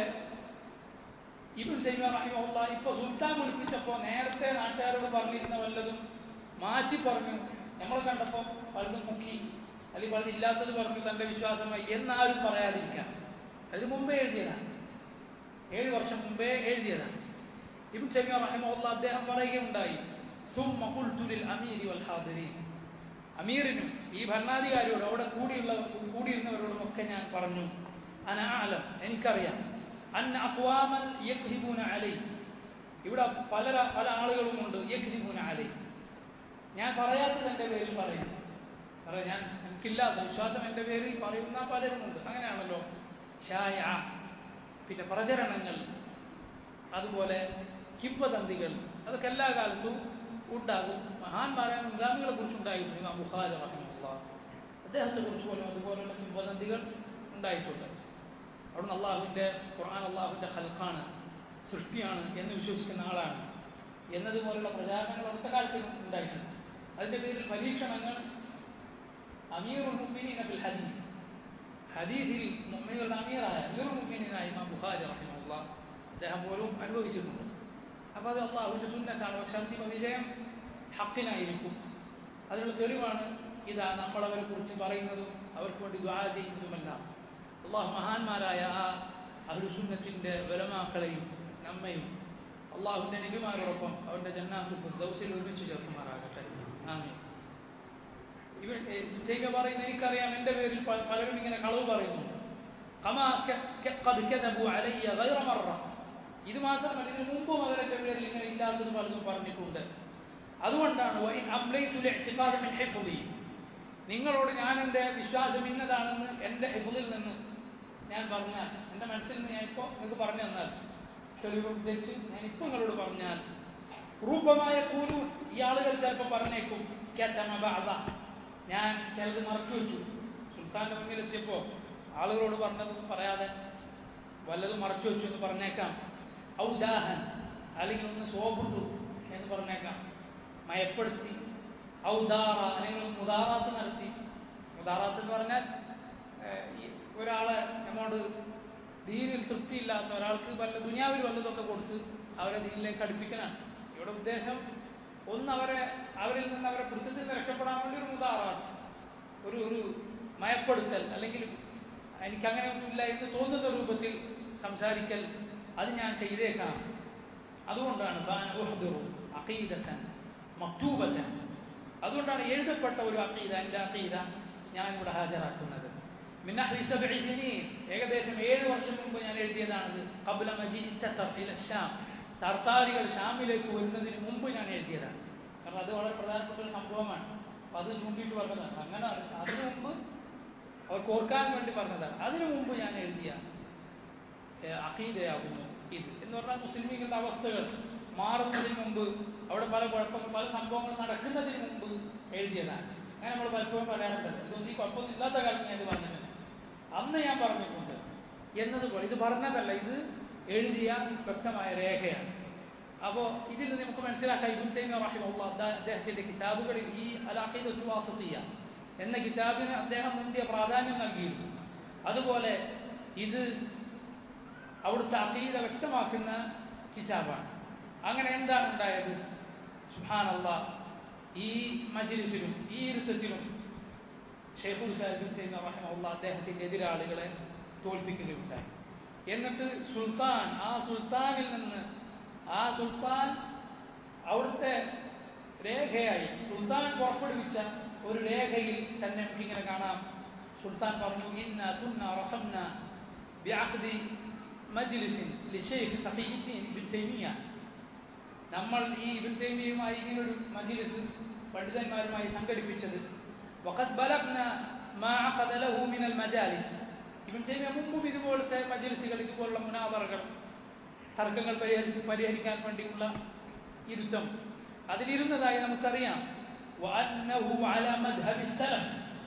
ഇബുൽ സൈമ റഹിമുള്ള ഇപ്പൊ സുൽത്താൻ വിളിപ്പിച്ചപ്പോൾ നേരത്തെ നാട്ടുകാരോട് പറഞ്ഞിരുന്ന വല്ലതും മാറ്റി പറഞ്ഞു നമ്മൾ കണ്ടപ്പോൾ പലതും മുക്കി അല്ലെങ്കിൽ പലതും ഇല്ലാത്തത് പറഞ്ഞു തന്റെ വിശ്വാസമായി എന്നാരും പറയാതിരിക്കാൻ അതിന് മുമ്പേ എഴുതിയതാണ് ഏഴ് വർഷം മുമ്പേ എഴുതിയതാണ് ഇബുൽ സൈമ റഹിമുള്ള അദ്ദേഹം പറയുകയുണ്ടായി ثم قلت للأمير والحاضرين അമീറിനും ഈ ഭരണാധികാരിയോട് അവിടെ കൂടിയുള്ള കൂടിയിരുന്നവരോടും ഒക്കെ ഞാൻ പറഞ്ഞു അനാലം എനിക്കറിയാം അന്ന അക്വാമൻ യക്ഹിബൂന അലൈ ഇവിടെ പല പല ആളുകളുമുണ്ട് യക്ഹിബൂന അലൈ ഞാൻ പറയാത്തത് എൻ്റെ പേരിൽ പറയും പറയാം ഞാൻ എനിക്കില്ലാത്ത വിശ്വാസം എൻ്റെ പേരിൽ പറയുന്ന പലരുമുണ്ട് അങ്ങനെയാണല്ലോ ഛായ പിന്നെ പ്രചരണങ്ങൾ അതുപോലെ കിംവദന്തികൾ അതൊക്കെ എല്ലാ കാലത്തും ഉണ്ടാകും മഹാന്മാരായ മുൻഗാമികളെ കുറിച്ച് ഉണ്ടായിട്ടുണ്ട് ഇമാം ബുഖാരി റഹിമുള്ള അദ്ദേഹത്തെ കുറിച്ച് പോലും അതുപോലുള്ള കിംവദന്തികൾ ഉണ്ടായിട്ടുണ്ട് അവിടുന്ന് അള്ളാഹുവിൻ്റെ ഖുർആൻ അള്ളാഹുവിൻ്റെ ഹൽക്കാണ് സൃഷ്ടിയാണ് എന്ന് വിശ്വസിക്കുന്ന ആളാണ് എന്നതുപോലുള്ള പ്രചാരണങ്ങൾ അടുത്ത കാലത്ത് ഉണ്ടായിട്ടുണ്ട് അതിൻ്റെ പേരിൽ പരീക്ഷണങ്ങൾ അമീറുൽ മുഅ്മിനീന ബിൽ ഹദീസ് ഹദീസിൽ മുഅ്മിനുകളുടെ അമീറായ അമീറുൽ മുഅ്മിനീനായ ഇമാം ബുഖാരി റഹിമുള്ള അദ്ദേഹം പോലും അനുഭവിച്ചിട്ടുണ്ട് അപ്പോൾ അത് അള്ളാഹുവിൻ്റെ സുന്നത്താണ് പക്ഷെ അന്തിമ വിജയം ഹക്കിനായിരിക്കും അതിനുള്ള തെളിവാണ് ഇതാ നമ്മളവരെ കുറിച്ച് പറയുന്നതും അവർക്ക് വേണ്ടി ദ്വാ ചെയ്യുന്നതുമെല്ലാം അള്ളാഹു മഹാന്മാരായ ആ അഹുസുന്നത്തിൻ്റെ വലമാക്കളെയും നമ്മയും അള്ളാഹുവിൻ്റെ നബിമാരോടൊപ്പം അവരുടെ ജന്നാത്തുക്കും ദൗസിൽ ഒരുമിച്ച് ചേർക്കുമാറാകട്ടെ ആമീൻ ഇവൻ ജൈക പറയുന്ന എനിക്കറിയാം എൻ്റെ പേരിൽ പലരും ഇങ്ങനെ കളവ് പറയുന്നു കമാ ഖദ് കദബു അലയ്യ ഗൈറ മറ ഇത് മാത്രമല്ല ഇതിനു മുമ്പും അവരുടെ പേരിൽ ഇങ്ങനെ ഇല്ലാത്തത് പലതും പറഞ്ഞിട്ടുണ്ട് അതുകൊണ്ടാണ് നിങ്ങളോട് ഞാൻ എൻ്റെ വിശ്വാസം ഇന്നതാണെന്ന് എൻ്റെ ഹിഫുലിൽ നിന്ന് ഞാൻ പറഞ്ഞാൽ എൻ്റെ മനസ്സിൽ നിന്ന് ഞാൻ ഇപ്പോൾ നിങ്ങൾക്ക് പറഞ്ഞു തന്നാൽ തെളിവ് ഉദ്ദേശിച്ച് ഞാൻ ഇപ്പോൾ നിങ്ങളോട് പറഞ്ഞാൽ രൂപമായ കൂലു ഈ ആളുകൾ ചിലപ്പോൾ പറഞ്ഞേക്കും അത ഞാൻ ചിലത് മറച്ചു വെച്ചു സുൽത്താൻ്റെ മുന്നിലെത്തിയപ്പോൾ ആളുകളോട് പറഞ്ഞത് പറയാതെ വല്ലതും മറച്ചു വെച്ചു എന്ന് പറഞ്ഞേക്കാം ഔദാഹൻ അല്ലെങ്കിൽ ഒന്ന് സോപ്പിട്ടു എന്ന് പറഞ്ഞേക്കാം മയപ്പെടുത്തി ഔദാറ അല്ലെങ്കിൽ മുദാറാത്ത് നടത്തി മുദാറാത്ത് എന്ന് പറഞ്ഞാൽ ഒരാളെ നമ്മോട് ദീനിൽ തൃപ്തിയില്ലാത്ത ഒരാൾക്ക് വല്ല ദുനിയാവിൽ വല്ലതൊക്കെ കൊടുത്ത് അവരെ ദീനിലേക്ക് അടുപ്പിക്കാനാണ് ഇവിടെ ഉദ്ദേശം ഒന്ന് അവരെ അവരിൽ നിന്ന് അവരെ പിടുത്തത്തിൽ നിന്ന് രക്ഷപ്പെടാൻ വേണ്ടി ഒരു മുദാറാത്ത് ഒരു ഒരു മയപ്പെടുത്തൽ അല്ലെങ്കിൽ എനിക്കങ്ങനെ ഒന്നുമില്ല എന്ന് തോന്നുന്ന രൂപത്തിൽ സംസാരിക്കൽ അത് ഞാൻ ചെയ്തേക്കാം അതുകൊണ്ടാണ് അഖീദത്തൻ മക്തൂബത്തൻ അതുകൊണ്ടാണ് എഴുതപ്പെട്ട ഒരു അഖീദ എൻ്റെ അഖീദ ഞാൻ ഇവിടെ ഹാജരാക്കുന്നത് ഏകദേശം ഏഴ് വർഷം മുമ്പ് ഞാൻ എഴുതിയതാണത് കബുല മജീദ് ഷാം തർത്താരികൾ ഷാമിലേക്ക് വരുന്നതിന് മുമ്പ് ഞാൻ എഴുതിയതാണ് കാരണം അത് വളരെ പ്രധാനപ്പെട്ട ഒരു സംഭവമാണ് അപ്പം അത് ചൂണ്ടിയിട്ട് പറഞ്ഞതാണ് അങ്ങനെ അതിനു മുമ്പ് അവർക്ക് ഓർക്കാൻ വേണ്ടി പറഞ്ഞതാണ് അതിനു മുമ്പ് ഞാൻ എഴുതിയ ഏഹ്, അഖീദയാകുന്നു ഇത് എന്ന് പറഞ്ഞാൽ മുസ്ലിമീങ്ങളുടെ അവസ്ഥകൾ മാറുന്നതിന് മുമ്പ് അവിടെ പല കുഴപ്പങ്ങൾ പല സംഭവങ്ങൾ നടക്കുന്നതിന് മുമ്പ് എഴുതിയതാണ് അങ്ങനെ നമ്മൾ പലപ്പോഴും പറയാറുണ്ടല്ലോ ഇതൊന്നും ഈ കുഴപ്പമൊന്നും ഇല്ലാത്ത കാലത്ത് ഞാൻ ഇത് പറഞ്ഞിട്ടുണ്ട് അന്ന് ഞാൻ പറഞ്ഞിട്ടുണ്ട് എന്നതുപോലെ ഇത് പറഞ്ഞതല്ല ഇത് എഴുതിയ വ്യക്തമായ രേഖയാണ് അപ്പോൾ ഇതിൽ നിന്ന് നമുക്ക് മനസ്സിലാക്കാം ഇബുൻ തൈമിയ റഹിമഹുള്ള അദ്ദേഹത്തിന്റെ കിതാബുകളിൽ ഈ അൽ അഖീദത്തുൽ വാസത്തിയ എന്ന കിതാബിന് അദ്ദേഹം മുന്തിയ പ്രാധാന്യം നൽകിയിരുന്നു അതുപോലെ ഇത് അവിടുത്തെ അഖീദ വ്യക്തമാക്കുന്ന കിതാബാണ് അങ്ങനെ എന്താണ് ഉണ്ടായത് സുഹാനല്ല ഈ മജ്ലിസിലും ഈ ഇരുത്തത്തിലും ഷെയ്ഖുൽ സാഹിബിൻ ചെയ്യുന്ന റഹിമഹുള്ള അദ്ദേഹത്തിന്റെ എതിരാളികളെ തോൽപ്പിക്കുകയുണ്ടായി എന്നിട്ട് സുൽത്താൻ ആ സുൽത്താനിൽ നിന്ന് ആ സുൽത്താൻ അവിടുത്തെ രേഖയായി സുൽത്താൻ പുറപ്പെടുവിച്ച ഒരു രേഖയിൽ തന്നെ നമുക്കിങ്ങനെ കാണാം സുൽത്താൻ പറഞ്ഞു ഇന്ന കുന്ന റസംന ബിഅഖ്ദി മജ്ലിസിൻ ലിശൈഖ് തഖിയുദ്ദീൻ ഇബ്ൻ തൈമിയ നമ്മൾ ഈ ഇബ്ൻ തൈമിയുമായി ഇങ്ങനെ ഒരു മജ്ലിസ് പണ്ഡിതന്മാരുമായി സംഘടിപ്പിച്ചത് വഖദ് ബലഗ്ന മാ അഖദ ലഹു മിനൽ മജാലിസ് ഇബ്ൻ തൈമിയ മുമ്പും ഇതുപോലത്തെ മജ്ലിസുകൾ ഇതുപോലുള്ള മുനാവറകൾ തർക്കങ്ങൾ പരിഹരിച്ച് പരിഹരിക്കാൻ വേണ്ടിയുള്ള ഇരുത്തം അതിലിരുന്നതായി നമുക്കറിയാം وأنه على مذهب السلف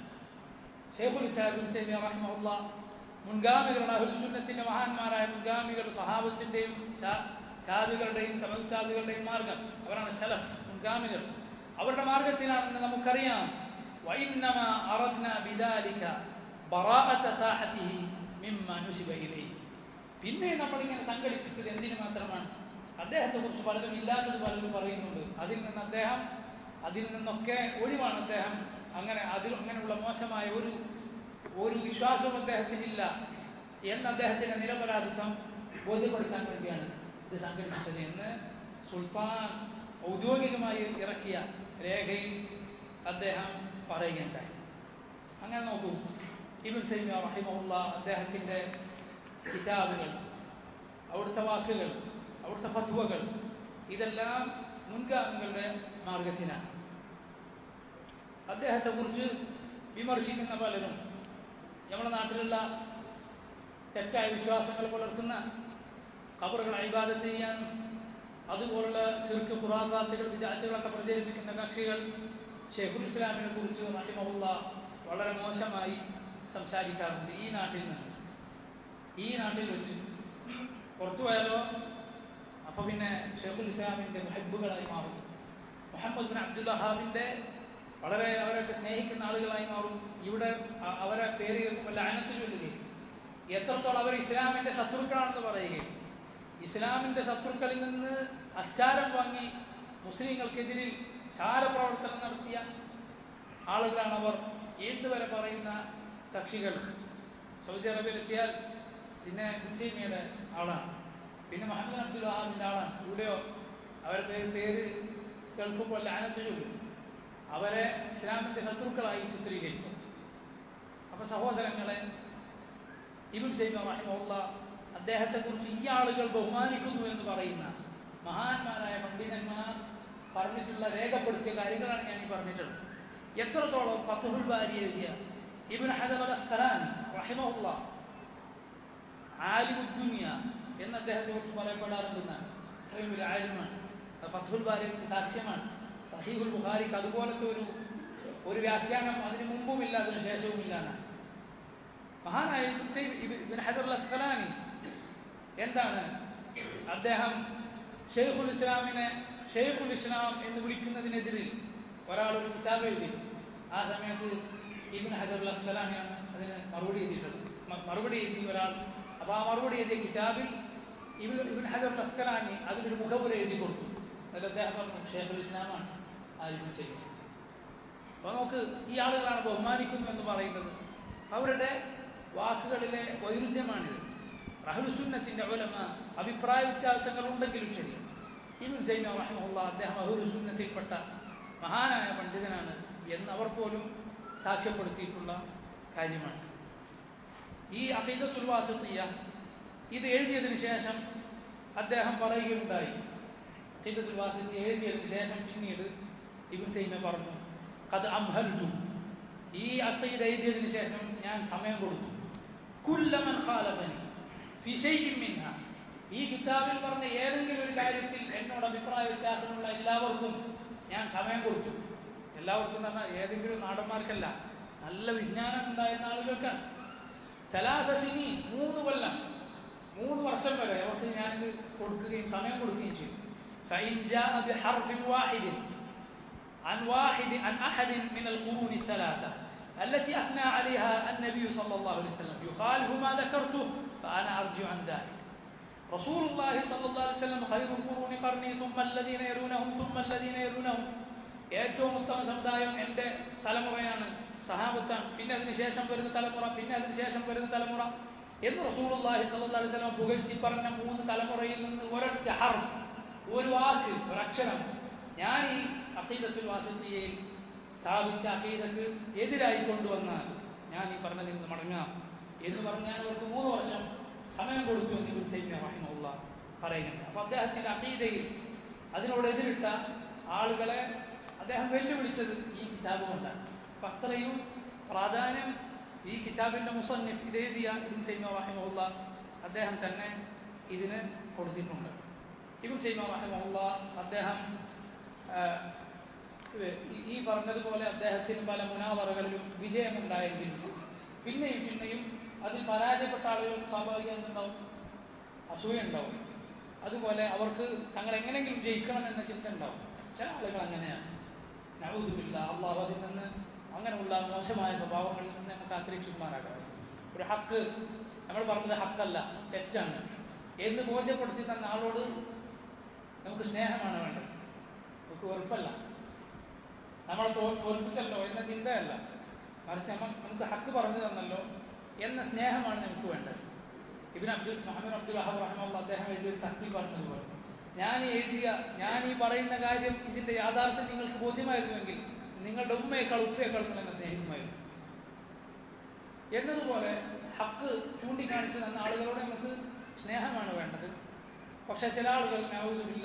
ഷെയ്ഖുൽ ഇസ്ലാം ഇബ്നു തൈമിയ റഹിമഹുള്ള മുൻഗാമികളുടെ അഹുസുന്നത്തിന്റെ മഹാന്മാരായ മുൻഗാമികൾ സഹാബത്തിന്റെയും കാവികളുടെയും തമിഴ്ചാവികളുടെയും മാർഗം അവരാണ് സലഫ് മുൻഗാമികൾ അവരുടെ മാർഗത്തിലാണെന്ന് നമുക്കറിയാം وإنما أردنا بذلك براءة ساحته مما نسب إليه പിന്നെ നമ്മളിങ്ങനെ സംഘടിപ്പിച്ചത് എന്തിനു മാത്രമാണ് അദ്ദേഹത്തെ കുറിച്ച് പലതും ഇല്ലാത്തത് പലരും പറയുന്നുണ്ട് അതിൽ നിന്ന് അദ്ദേഹം അതിൽ നിന്നൊക്കെ ഒഴിവാണ് അദ്ദേഹം അങ്ങനെ അതിൽ അങ്ങനെയുള്ള മോശമായ ഒരു ഒരു വിശ്വാസവും അദ്ദേഹത്തിനില്ല എന്ന് അദ്ദേഹത്തിന്റെ നിരപരാധിത്വം ബോധ്യപ്പെടുത്താൻ വേണ്ടിയാണ് ഇത് സംഘടിപ്പിച്ചത് എന്ന് സുൽത്താൻ ഔദ്യോഗികമായി ഇറക്കിയ രേഖയിൽ അദ്ദേഹം പറയുകയുണ്ടായി അങ്ങനെ നോക്കൂ ഇബിൻ സൈമിയ റഹിമുള്ള അദ്ദേഹത്തിന്റെ കിതാബുകൾ അവിടുത്തെ വാക്കുകൾ അവിടുത്തെ ഫത്വകൾ ഇതെല്ലാം മുൻഗാമികളുടെ മാർഗത്തിനാണ് അദ്ദേഹത്തെ കുറിച്ച് വിമർശിക്കുന്ന പലരും നമ്മുടെ നാട്ടിലുള്ള തെറ്റായ വിശ്വാസങ്ങൾ പുലർത്തുന്ന കബറുകൾ അഭിവാദം ചെയ്യാൻ അതുപോലുള്ള ശിർക്ക് പുറാത്താത്തുകൾ വിദ്യാർത്ഥികളൊക്കെ പ്രചരിപ്പിക്കുന്ന കക്ഷികൾ ഷെയ്ഖുൽ ഇസ്ലാമിനെ കുറിച്ച് റഹിമഹുള്ള വളരെ മോശമായി സംസാരിക്കാറുണ്ട് ഈ നാട്ടിൽ നിന്ന് ഈ നാട്ടിൽ വെച്ച് പുറത്തു പോയാലോ അപ്പൊ പിന്നെ ഷെയ്ഖുൽ ഇസ്ലാമിന്റെ മുഹബുകളായി മാറും മുഹമ്മദ് ബിൻ അബ്ദുൽ വഹാബിന്റെ വളരെ അവരൊക്കെ സ്നേഹിക്കുന്ന ആളുകളായി മാറും ഇവിടെ അ- അവരെ പേര് കേൾക്കുമ്പോൾ ലാനത്ത് ചൊല്ലുകയും എത്രത്തോളം അവർ ഇസ്ലാമിന്റെ ശത്രുക്കളാണെന്ന് പറയുകയും ഇസ്ലാമിന്റെ ശത്രുക്കളിൽ നിന്ന് അച്ചാരം വാങ്ങി മുസ്ലിങ്ങൾക്കെതിരിൽ ചാരപ്രവർത്തനം നടത്തിയ ആളുകളാണ് അവർ ഏതുവരെ പറയുന്ന കക്ഷികൾ സൗദി അറേബ്യയിലെത്തിയാൽ പിന്നെ കുറ്റീമിയുടെ ആളാണ് പിന്നെ മുഹമ്മദ് അബ്ദുൽ വഹാബിന്റെ ആളാണ് ഇവിടെയോ അവരുടെ പേര് പേര് കേൾക്കുമ്പോൾ ലാനത്ത് ചൊല്ലും അവരെ ഇസ്ലാമിന്റെ ശത്രുക്കളായി ചിത്രീകരിക്കും അപ്പൊ സഹോദരങ്ങളെ ഇബുൽ സൈമ റഹിമുള്ള അദ്ദേഹത്തെ കുറിച്ച് ഈ ആളുകൾ ബഹുമാനിക്കുന്നു എന്ന് പറയുന്ന മഹാന്മാരായ പണ്ഡിതന്മാർ പറഞ്ഞിട്ടുള്ള രേഖപ്പെടുത്തിയ കാര്യങ്ങളാണ് ഞാൻ ഈ പറഞ്ഞിട്ടുള്ളത് എത്രത്തോളം ഫത്തുഹുൽ ബാരി എഴുതിയ ഇബിൻ ഹജർ അൽ അസ്കലാനി റഹിമുള്ള ആലിമുദ്ദുനിയ എന്ന് അദ്ദേഹത്തെ കുറിച്ച് പറയപ്പെടാറുണ്ടെന്നാണ് ഇത്രയും ഒരു ആലിമാണ് അത് ഫത്തുഹുൽ ബാരിക്ക് സാക്ഷ്യമാണ് സഹീഹുൽ ബുഖാരിക്ക് അതുപോലത്തെ ഒരു ഒരു വ്യാഖ്യാനം അതിന് മുമ്പുമില്ല അതിന് ശേഷവുമില്ല എന്നാണ് മഹാനായ ഇബ്ൻ- ഇബ്ൻ ഹജർ അൽ അസ്കലാനി എന്താണ് അദ്ദേഹം ഷെയ്ഖുൽ ഇസ്ലാമിനെ ഷെയ്ഖുൽ ഇസ്ലാം എന്ന് വിളിക്കുന്നതിനെതിരിൽ ഒരാൾ ഒരു കിതാബ് എഴുതി ആ സമയത്ത് ഇബിൻ ഹജർ അൽ അസ്കലാനിയാണ് അതിന് മറുപടി എഴുതിയിട്ടുള്ളത് മ- മറുപടി എഴുതി ഒരാൾ അപ്പോൾ ആ മറുപടി എഴുതിയ കിതാബിൽ ഇബിൻ ഇബിൻ ഹജർ അൽ അസ്കലാനി അതിനൊരു മുഖവുര എഴുതി കൊടുത്തു അതിൽ അദ്ദേഹം പറഞ്ഞു ഷെയ്ഖുൽ ഇസ്ലാമാണ് ആരും ചെയ്യുന്നത് അപ്പോൾ നമുക്ക് ഈ ആളുകളാണ് ബഹുമാനിക്കുന്നു എന്ന് പറയുന്നത് അവരുടെ വാക്കുകളിലെ വൈരുദ്ധ്യമാണിത് റഹുലുസുന്നത്തിന്റെ ഉലമ അഭിപ്രായ വ്യത്യാസങ്ങൾ ഉണ്ടെങ്കിലും ശരി ഇബിൻ സൈമ റഹിമുള്ള അദ്ദേഹം അഹുലുസുന്നത്തിൽപ്പെട്ട മഹാനായ പണ്ഡിതനാണ് എന്ന് അവർ പോലും സാക്ഷ്യപ്പെടുത്തിയിട്ടുള്ള കാര്യമാണ് ഈ അഖീദത്തുൽ വാസിത്തിയ ഇത് എഴുതിയതിനു ശേഷം അദ്ദേഹം പറയുകയുണ്ടായി അഖീദത്തുൽ വാസിത്തിയ എഴുതിയതിനു ശേഷം പിന്നീട് ഇബിൻ തൈമ പറഞ്ഞു അത് അംഹൽതു ഈ അക്കീദ എഴുതിയതിനു ശേഷം ഞാൻ സമയം കൊടുത്തു കുല്ലമൻ ഖാലഫനി ഫി ശൈഇൻ മിൻഹ ഈ കിതാബിൽ പറഞ്ഞ ഏതെങ്കിലും ഒരു കാര്യത്തിൽ എന്നോട് അഭിപ്രായ വ്യത്യാസമുള്ള എല്ലാവർക്കും ഞാൻ സമയം കൊടുത്തു എല്ലാവർക്കും എന്ന് പറഞ്ഞാൽ ഏതെങ്കിലും നാടന്മാർക്കല്ല നല്ല വിജ്ഞാനം ഉണ്ടായിരുന്ന ആളുകൾക്കാണ് തലാദശിനി മൂന്ന് കൊല്ലം മൂന്ന് വർഷം വരെ അവർക്ക് ഞാൻ കൊടുക്കുകയും സമയം കൊടുക്കുകയും ചെയ്തു فإن جاء بحرف واحد عن واحد عن أحد من القرون الثلاثة التي أثنى عليها النبي صلى الله عليه وسلم يخالف ما ذكرته فأنا أرجع عن ذلك رسول الله صلى الله عليه وسلم خير القرون قرني ثم الذين يلونهم ثم الذين يلونهم ഏറ്റവും ഉത്തമ സമുദായം എൻ്റെ തലമുറയാണ് സഹാബത്താണ് പിന്നെ അതിന് ശേഷം വരുന്ന തലമുറ പിന്നെ അതിന് ശേഷം വരുന്ന തലമുറ എന്ന് റസൂലുള്ളാഹി സ്വല്ലല്ലാഹു അലൈഹി വസല്ലം പുകഴ്ത്തി പറഞ്ഞ മൂന്ന് തലമുറയിൽ നിന്ന് ഒരൊറ്റ ഹർഫ് ഒരു വാക്ക് ഒരു അക്ഷരം ഞാൻ ഈ അഖീദത്തുൽ വാസിത്തിയയിൽ സ്ഥാപിച്ച അഖീദക്ക് എതിരായി കൊണ്ടുവന്നാൽ ഞാൻ ഈ പറഞ്ഞതിൽ നിന്ന് മടങ്ങാം എന്ന് പറഞ്ഞാൽ അവർക്ക് മൂന്ന് വർഷം സമയം കൊടുത്തു എന്ന് ഇവർ ചെയ്യുന്ന റഹിമുള്ള പറയുന്നുണ്ട് അപ്പൊ അദ്ദേഹത്തിന്റെ അഖീദയിൽ അതിനോട് എതിരിട്ട ആളുകളെ അദ്ദേഹം വെല്ലുവിളിച്ചത് ഈ കിതാബ് കൊണ്ടാണ് അപ്പൊ അത്രയും പ്രാധാന്യം ഈ കിതാബിന്റെ മുസന്നിഫ് ഇത് എഴുതിയ ഇബിൻ സൈമ റഹിമുള്ള അദ്ദേഹം തന്നെ ഇതിന് കൊടുത്തിട്ടുണ്ട് ഇബിൻ സൈമ റഹിമുള്ള അദ്ദേഹം ആ, ഈ- ഈ പറഞ്ഞതുപോലെ അദ്ദേഹത്തിന് പല മുനാവറകളിലും വിജയമുണ്ടായെങ്കിൽ പിന്നെയും പിന്നെയും അതിൽ പരാജയപ്പെട്ട ആളുകൾ സ്വാഭാവികമായിട്ടുണ്ടാവും അസൂയ ഉണ്ടാവും അതുപോലെ അവർക്ക് തങ്ങൾ എങ്ങനെയെങ്കിലും ജയിക്കണം എന്ന ചിന്ത ഉണ്ടാവും ചില ആളുകൾ അങ്ങനെയാണ് നവൂതുമില്ല അള്ളാഹു അതിൽ നിന്ന് അങ്ങനെയുള്ള മോശമായ സ്വഭാവങ്ങളിൽ നിന്ന് നമുക്ക് ആക്രമിച്ചുമാറാകണം ഒരു ഹക്ക് നമ്മൾ പറഞ്ഞത് ഹക്കല്ല തെറ്റാണ് എന്ന് ബോധ്യപ്പെടുത്തി തന്ന ആളോട് നമുക്ക് സ്നേഹമാണ് വേണ്ടത് നമുക്ക് വെറുപ്പല്ല നമ്മളെ തോ- തോൽപ്പിച്ചല്ലോ എന്ന ചിന്തയല്ല മറിച്ച് നമ്മൾ നമുക്ക് ഹക്ക് പറഞ്ഞു തന്നല്ലോ എന്ന സ്നേഹമാണ് നമുക്ക് വേണ്ടത് ഇബിൻ അബ്ദുൽ മുഹമ്മദ് അബ്ദുൽ വഹാബ് റഹ്മുള്ള അദ്ദേഹം എഴുതിയ ഒരു കത്തിൽ പറഞ്ഞതുപോലെ ഞാൻ ഈ എഴുതിയ ഞാൻ ഈ പറയുന്ന കാര്യം ഇതിന്റെ യാഥാർത്ഥ്യം നിങ്ങൾക്ക് ബോധ്യമായിരുന്നുവെങ്കിൽ നിങ്ങളുടെ ഉമ്മയേക്കാൾ ഉപ്പയേക്കാൾ നിങ്ങൾ എന്നെ സ്നേഹിക്കുമായിരുന്നു എന്നതുപോലെ ഹക്ക് ചൂണ്ടിക്കാണിച്ച് തന്ന ആളുകളോട് നമുക്ക് സ്നേഹമാണ് വേണ്ടത് പക്ഷെ ചില ആളുകൾ നവതുമില്ല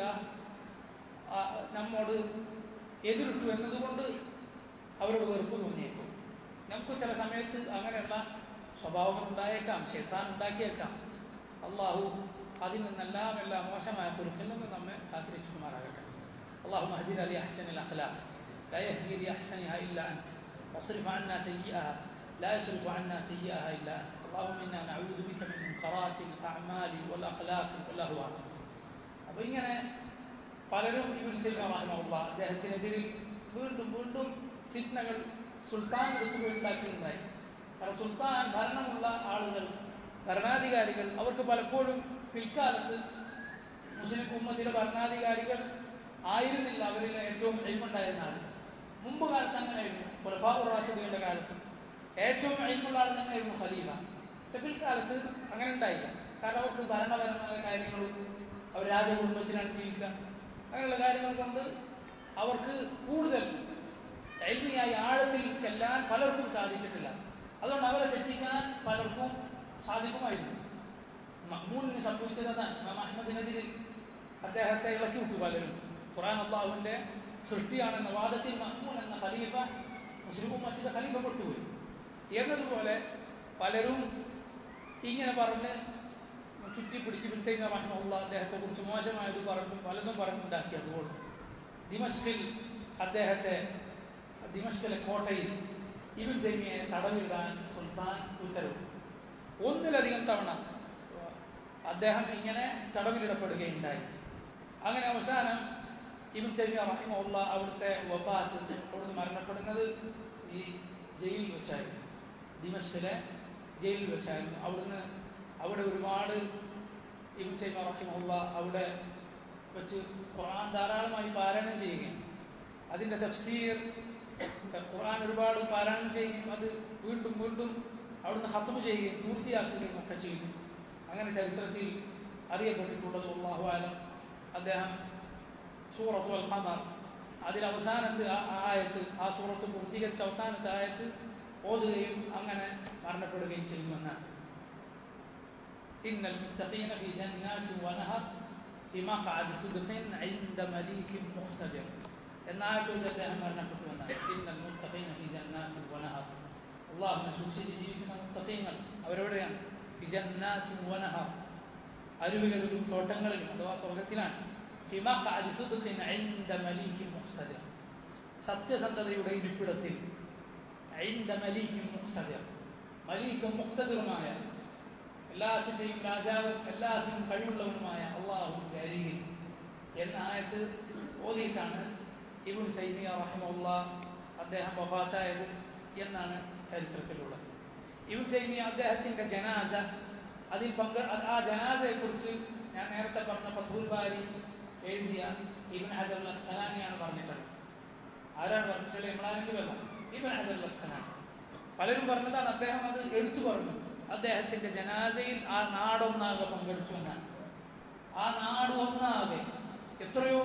നമ്മോട് എതിരിട്ടു എന്നതുകൊണ്ട് അവരോട് വെറുപ്പ് തോന്നിയേക്കും നമുക്ക് ചില സമയത്ത് അങ്ങനെയുള്ള സ്വഭാവങ്ങൾ ഉണ്ടായേക്കാം ശേത്താൻ ഉണ്ടാക്കിയേക്കാം അള്ളാഹു അതിൽ നിന്നെല്ലാം എല്ലാം മോശമായ കുറുക്കിൽ നിന്ന് നമ്മെ കാത്തിരിച്ചുമാറാകട്ടെ اللهم اهدنا لأحسن الأخلاق لا يهدي لأحسنها إلا أنت واصرف عنا سيئها لا يصرف عنا سيئها إلا أنت اللهم إنا نعوذ بك من منكرات الأعمال والأخلاق والأهواء അപ്പോൾ ഇങ്ങനെ പലരും ഇവർ ചെയ്യുന്ന റഹ്മുള്ള അദ്ദേഹത്തിനെതിരിൽ വീണ്ടും വീണ്ടും ഫിത്നകൾ സുൽത്താൻ എടുത്തുപോയി ഉണ്ടാക്കിയിട്ടുണ്ടായി കാരണം സുൽത്താൻ ഭരണമുള്ള ആളുകൾ ഭരണാധികാരികൾ അവർക്ക് പലപ്പോഴും പിൽക്കാലത്ത് മുസ്ലിം ഉമ്മത്തിലെ ഭരണാധികാരികൾ ആയിരുന്നില്ല അവരിൽ ഏറ്റവും എഴുമുണ്ടായിരുന്ന ആൾ മുമ്പ് കാലത്ത് അങ്ങനെയായിരുന്നു പുലഫാബുർ റാഷിദിയുടെ കാലത്ത് ഏറ്റവും എഴുമുള്ള ആൾ തന്നെയായിരുന്നു ഖലീഫ പക്ഷെ പിൽക്കാലത്ത് അങ്ങനെ ഉണ്ടായില്ല കാരണം അവർക്ക് ഭരണപരമായ കാര്യങ്ങളും അവർ രാജകുടുംബത്തിനാണ് ജീവിക്കുക അങ്ങനെയുള്ള കാര്യങ്ങൾ കൊണ്ട് അവർക്ക് കൂടുതൽ എൽമിയായി ആഴത്തിൽ ചെല്ലാൻ പലർക്കും സാധിച്ചിട്ടില്ല അതുകൊണ്ട് അവരെ തെറ്റിക്കാൻ പലർക്കും സാധിക്കുമായിരുന്നു മഹ്മൂദിന് സംഭവിച്ചത് അതാണ് ഇമാം അഹമ്മദിനെതിരെ അദ്ദേഹത്തെ ഇളക്കി വിട്ടു പലരും ഖുറാൻ അള്ളാഹുവിന്റെ സൃഷ്ടിയാണെന്ന വാദത്തിൽ മഹ്മൂൻ എന്ന ഖലീഫ മുസ്ലിം മസ്ജിദ് ഖലീഫ പെട്ടുപോയി എന്നതുപോലെ പലരും ഇങ്ങനെ പറഞ്ഞ് ചുറ്റിപ്പിടിച്ച് വിട്ടൈന റഹ്മുള്ള അദ്ദേഹത്തെ കുറിച്ച് മോശമായത് പറഞ്ഞു പലതും പറഞ്ഞുണ്ടാക്കി അതുകൊണ്ട് ദിമസ്കിൽ അദ്ദേഹത്തെ ദിമസ്കിലെ കോട്ടയിൽ ഇബിൻ ജമിയെ തടവിടാൻ സുൽത്താൻ ഉത്തരവ് ഒന്നിലധികം തവണ അദ്ദേഹം ഇങ്ങനെ തടവിലിടപ്പെടുകയുണ്ടായി അങ്ങനെ അവസാനം ഇബിൻ ജമിയ റഹിമുള്ള അവിടുത്തെ വഫാത്ത് അവിടുന്ന് മരണപ്പെടുന്നത് ഈ ജയിലിൽ വെച്ചായിരുന്നു ദിമസ്കിലെ ജയിലിൽ വെച്ചായിരുന്നു അവിടുന്ന് അവിടെ ഒരുപാട് ഇബിൻ ജമിയ റഹിമുള്ള അവിടെ വെച്ച് ഖുർആൻ ധാരാളമായി പാരായണം ചെയ്യുകയും അതിൻ്റെ തഫ്സീർ ഖുർആൻ ഒരുപാട് പാരായണം ചെയ്യുകയും അത് വീണ്ടും വീണ്ടും അവിടുന്ന് ഹത്തമ് ചെയ്യുകയും പൂർത്തിയാക്കുകയും ഒക്കെ ചെയ്തു അങ്ങനെ ചരിത്രത്തിൽ അറിയപ്പെട്ടിട്ടുള്ളത് അള്ളാഹു ആലം അദ്ദേഹം സൂറത്തു അൽ ഖമർ അതിൽ അവസാനത്തെ ആ ആ ആയത്ത് ആ സൂറത്ത് പൂർത്തീകരിച്ച അവസാനത്തെ ആയത്ത് ഓതുകയും അങ്ങനെ മരണപ്പെടുകയും ചെയ്യുമെന്നാണ് إن المتقين في جنات ونهر في مقعد صدق عند مليك مقتدر എന്നാൽ ചോദിച്ച അദ്ദേഹം മരണപ്പെട്ടു എന്നാണ് ഇന്നൽ മുത്തഖീന ഫി ജന്നാത്തിൻ വനഹർ അള്ളാഹുവിനെ സൂക്ഷിച്ച് ജീവിക്കുന്ന മുത്തഖീങ്ങൾ അവരെവിടെയാണ് ഫി ജന്നാത്തിൻ വനഹർ അരുവികളിലും തോട്ടങ്ങളിലും അഥവാ സ്വർഗത്തിലാണ് ഫി മഖഅദി സിദ്ഖിൻ ഇൻദ മലീകിൻ മുഖ്തദിർ സത്യസന്ധതയുടെ ഇരിപ്പിടത്തിൽ ഇൻദ മലീകിൻ മുഖ്തദിർ മലീക്കും മുഖ്തദിറുമായ എല്ലാത്തിൻ്റെയും രാജാവും എല്ലാത്തിനും കഴിവുള്ളവനുമായ അള്ളാഹുവിൻ്റെ അരികിൽ എന്ന ആയത്ത് ഓതിയിട്ടാണ് ഇബുൻ സൈമിയ റഹിമുള്ള അദ്ദേഹം വഫാത്തായത് എന്നാണ് ചരിത്രത്തിലുള്ളത് ഇബുൻ സൈമിയ അദ്ദേഹത്തിൻ്റെ ജനാസ അതിൽ പങ്കെ ആ ജനാസയെക്കുറിച്ച് ഞാൻ നേരത്തെ പറഞ്ഞ ഫഥൂൽ ബാരി എഴുതിയ ഇബൻ ഹജർ അസ്ഖലാനിയാണ് പറഞ്ഞിട്ടുള്ളത് ആരാണ് പറഞ്ഞിട്ടുള്ളത് ഇമ്രാനെങ്കിലും അല്ല ഇബൻ ഹജർ അസ്ഖലാനി പലരും പറഞ്ഞതാണ് അദ്ദേഹം അത് എടുത്തു പറഞ്ഞു അദ്ദേഹത്തിന്റെ ജനാസയിൽ ആ നാടൊന്നാകെ പങ്കെടുത്തു എന്നാണ് ആ നാട് ഒന്നാകെ എത്രയോ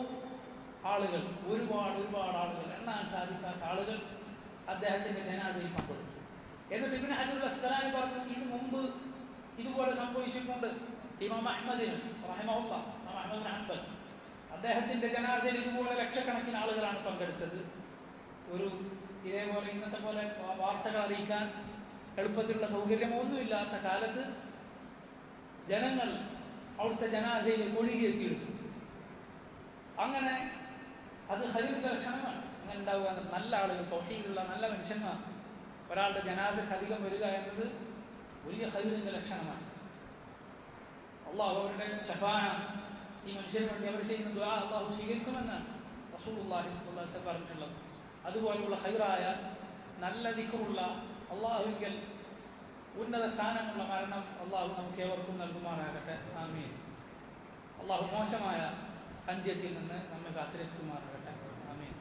ആളുകൾ ഒരുപാട് ഒരുപാട് ആളുകൾ എണ്ണാൻ സാധിക്കാത്ത ആളുകൾ അദ്ദേഹത്തിന്റെ ജനാസയിൽ പങ്കെടുത്തു എന്നിട്ട് ഇബിൻ ഹജുൽ അസ്കലാനി പറഞ്ഞു ഇത് മുമ്പ് ഇതുപോലെ സംഭവിച്ചിട്ടുണ്ട് ഇമാം അഹമ്മദിന് റഹിമഹുല്ല ഇമാം അഹമ്മദ് ഹംബൽ അദ്ദേഹത്തിന്റെ ജനാസയിൽ ഇതുപോലെ ലക്ഷക്കണക്കിന് ആളുകളാണ് പങ്കെടുത്തത് ഒരു ഇതേപോലെ ഇന്നത്തെ പോലെ വാർത്തകൾ അറിയിക്കാൻ എളുപ്പത്തിലുള്ള സൗകര്യമൊന്നുമില്ലാത്ത കാലത്ത് ജനങ്ങൾ അവിടുത്തെ ജനാസയിൽ ഒഴുകിയെത്തിയിരുന്നു അങ്ങനെ അത് ഹരിത ലക്ഷണമാണ് അങ്ങനെ ഉണ്ടാവുക എന്നത് നല്ല ആളുകൾ തൊട്ടിയിലുള്ള നല്ല മനുഷ്യന്മാർ ഒരാളുടെ ജനാസക്ക് അധികം വരിക എന്നത് വലിയ ഹരിതിന്റെ ലക്ഷണമാണ് അള്ളാഹു അവരുടെ ഷഫാന ഈ മനുഷ്യന് വേണ്ടി അവർ ചെയ്യുന്ന ദ്വാ അള്ളാഹു സ്വീകരിക്കുമെന്നാണ് റസൂലുള്ളാഹി സ്വല്ലല്ലാഹു അലൈഹി വസല്ലം പറഞ്ഞിട്ടുള്ളത് അതുപോലുള്ള ഹൈറായ നല്ല ദിക്കറുള്ള അള്ളാഹുവിൽ ഉന്നത സ്ഥാനമുള്ള മരണം അള്ളാഹു നമുക്ക് ഏവർക്കും നൽകുമാറാകട്ടെ ആമീൻ അള്ളാഹു മോശമായ അന്ത്യത്തിൽ നിന്ന് നമ്മെ കാത്തിരക്കുമാറാകട്ടെ ആമീൻ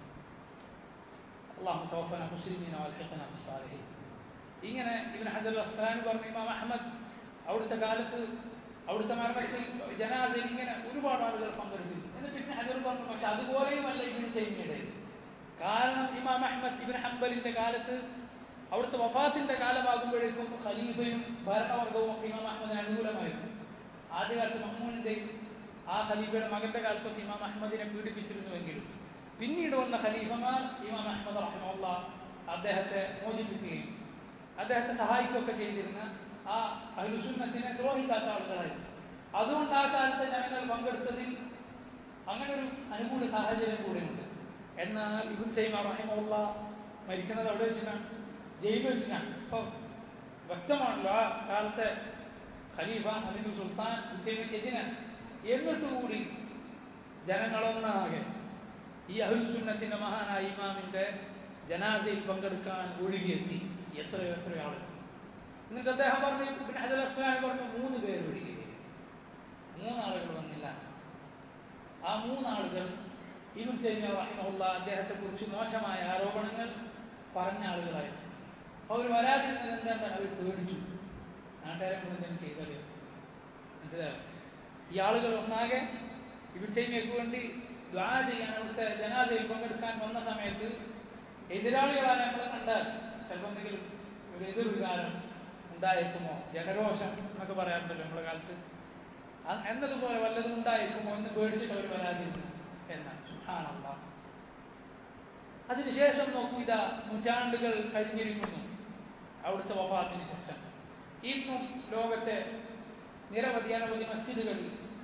അള്ളാഹു തോഫന മുസ്ലിമീന വാൽഹിഖന സാലിഹീൻ ഇങ്ങനെ ഇബൻ ഹജർ അസ്ഖലാനി പറഞ്ഞു ഇമാം അഹമ്മദ് അവിടുത്തെ കാലത്ത് അവിടുത്തെ മരണത്തിൽ ജനാസയിൽ ഇങ്ങനെ ഒരുപാട് ആളുകൾ പങ്കെടുത്തിരുന്നു എന്നിട്ട് ഇബിൻ ഹജർ പറഞ്ഞു പക്ഷെ അതുപോലെയുമല്ല ഇബിൻ ചെയ്യുന്നത് കാരണം ഇമാം അഹമ്മദ് ഇബിൻ ഹംബലിന്റെ കാലത്ത് അവിടുത്തെ വഫാത്തിന്റെ കാലമാകുമ്പോഴേക്കും ഖലീഫയും ഭരണവർഗവും ഒക്കെ ഇമാം അഹമ്മദിന് അനുകൂലമായിരുന്നു ആദ്യകാലത്ത് മഹ്മൂദിന്റെയും ആ ഖലീഫയുടെ മകന്റെ കാലത്തൊക്കെ ഇമാം അഹമ്മദിനെ പീഡിപ്പിച്ചിരുന്നുവെങ്കിലും പിന്നീട് വന്ന ഖലീഫമാർ ഇമാം അഹമ്മദ് റഹ്മുള്ള അദ്ദേഹത്തെ മോചിപ്പിക്കുകയും അദ്ദേഹത്തെ സഹായിക്കുകയൊക്കെ ചെയ്തിരുന്ന ആ അഹ്ലുസുന്നത്തിനെ ദ്രോഹിക്കാത്ത ആളുകളായിരുന്നു അതുകൊണ്ട് ആ കാലത്തെ ജനങ്ങൾ പങ്കെടുത്തതിൽ അങ്ങനെ ഒരു അനുകൂല സാഹചര്യം കൂടെയുണ്ട് എന്നാൽ ഇബുൻ സൈമ റഹിമുള്ള മരിക്കുന്നത് എവിടെ വെച്ചിട്ടാണ് ജയിലിൽ വെച്ചിട്ടാണ് ഇപ്പം വ്യക്തമാണല്ലോ ആ കാലത്തെ ഖലീഫ അല്ലെങ്കിൽ സുൽത്താൻ ഉദ്യമക്കെതിരാണ് എന്നിട്ട് കൂടി ജനങ്ങളൊന്നാകെ ഈ അഹുൽസുന്നത്തിന്റെ മഹാനായ ഇമാമിന്റെ ജനാസയിൽ പങ്കെടുക്കാൻ ഒഴുകിയെത്തി എത്രയോ എത്രയോ ആളുകൾ എന്നിട്ട് അദ്ദേഹം പറഞ്ഞു പിന്നെ ഹജർ അസ്ലാമി പറഞ്ഞു മൂന്ന് പേര് ഒഴുകി മൂന്നാളുകൾ വന്നില്ല ആ മൂന്നാളുകൾ ഇബുൻ തൈമിയ റഹിമഹുള്ള അദ്ദേഹത്തെ കുറിച്ച് മോശമായ ആരോപണങ്ങൾ പറഞ്ഞ ആളുകളായിരുന്നു അവർ വരാതിരുന്നത് എന്താണ് അവർ പേടിച്ചു നാട്ടുകാരെ മുഴുവൻ ചെയ്തത് മനസ്സിലായോ ഈ ആളുകൾ ഒന്നാകെ ഇബുൻ തൈമിയക്ക് വേണ്ടി ദ്വാ ചെയ്യാൻ അവിടുത്തെ ജനാസയിൽ പങ്കെടുക്കാൻ വന്ന സമയത്ത് എതിരാളികളായ നമ്മൾ കണ്ടാൽ ചിലപ്പോൾ എന്തെങ്കിലും ഒരു എതിർവികാരം ഉണ്ടായിരിക്കുമോ ജനരോഷം എന്നൊക്കെ പറയാറുണ്ടല്ലോ നമ്മുടെ കാലത്ത് എന്നതുപോലെ വല്ലതും ഉണ്ടായിരിക്കുമോ എന്ന് പേടിച്ചിട്ട് അവർ വരാതിരുന്നു എന്നാണ് സുഹാനുള്ള അതിനുശേഷം നോക്കൂ ഇതാ നൂറ്റാണ്ടുകൾ കഴിഞ്ഞിരിക്കുന്നു അവിടുത്തെ വഫാത്തിന് ശേഷം ഇന്നും ലോകത്തെ നിരവധി അനവധി മസ്ജിദുകളിൽ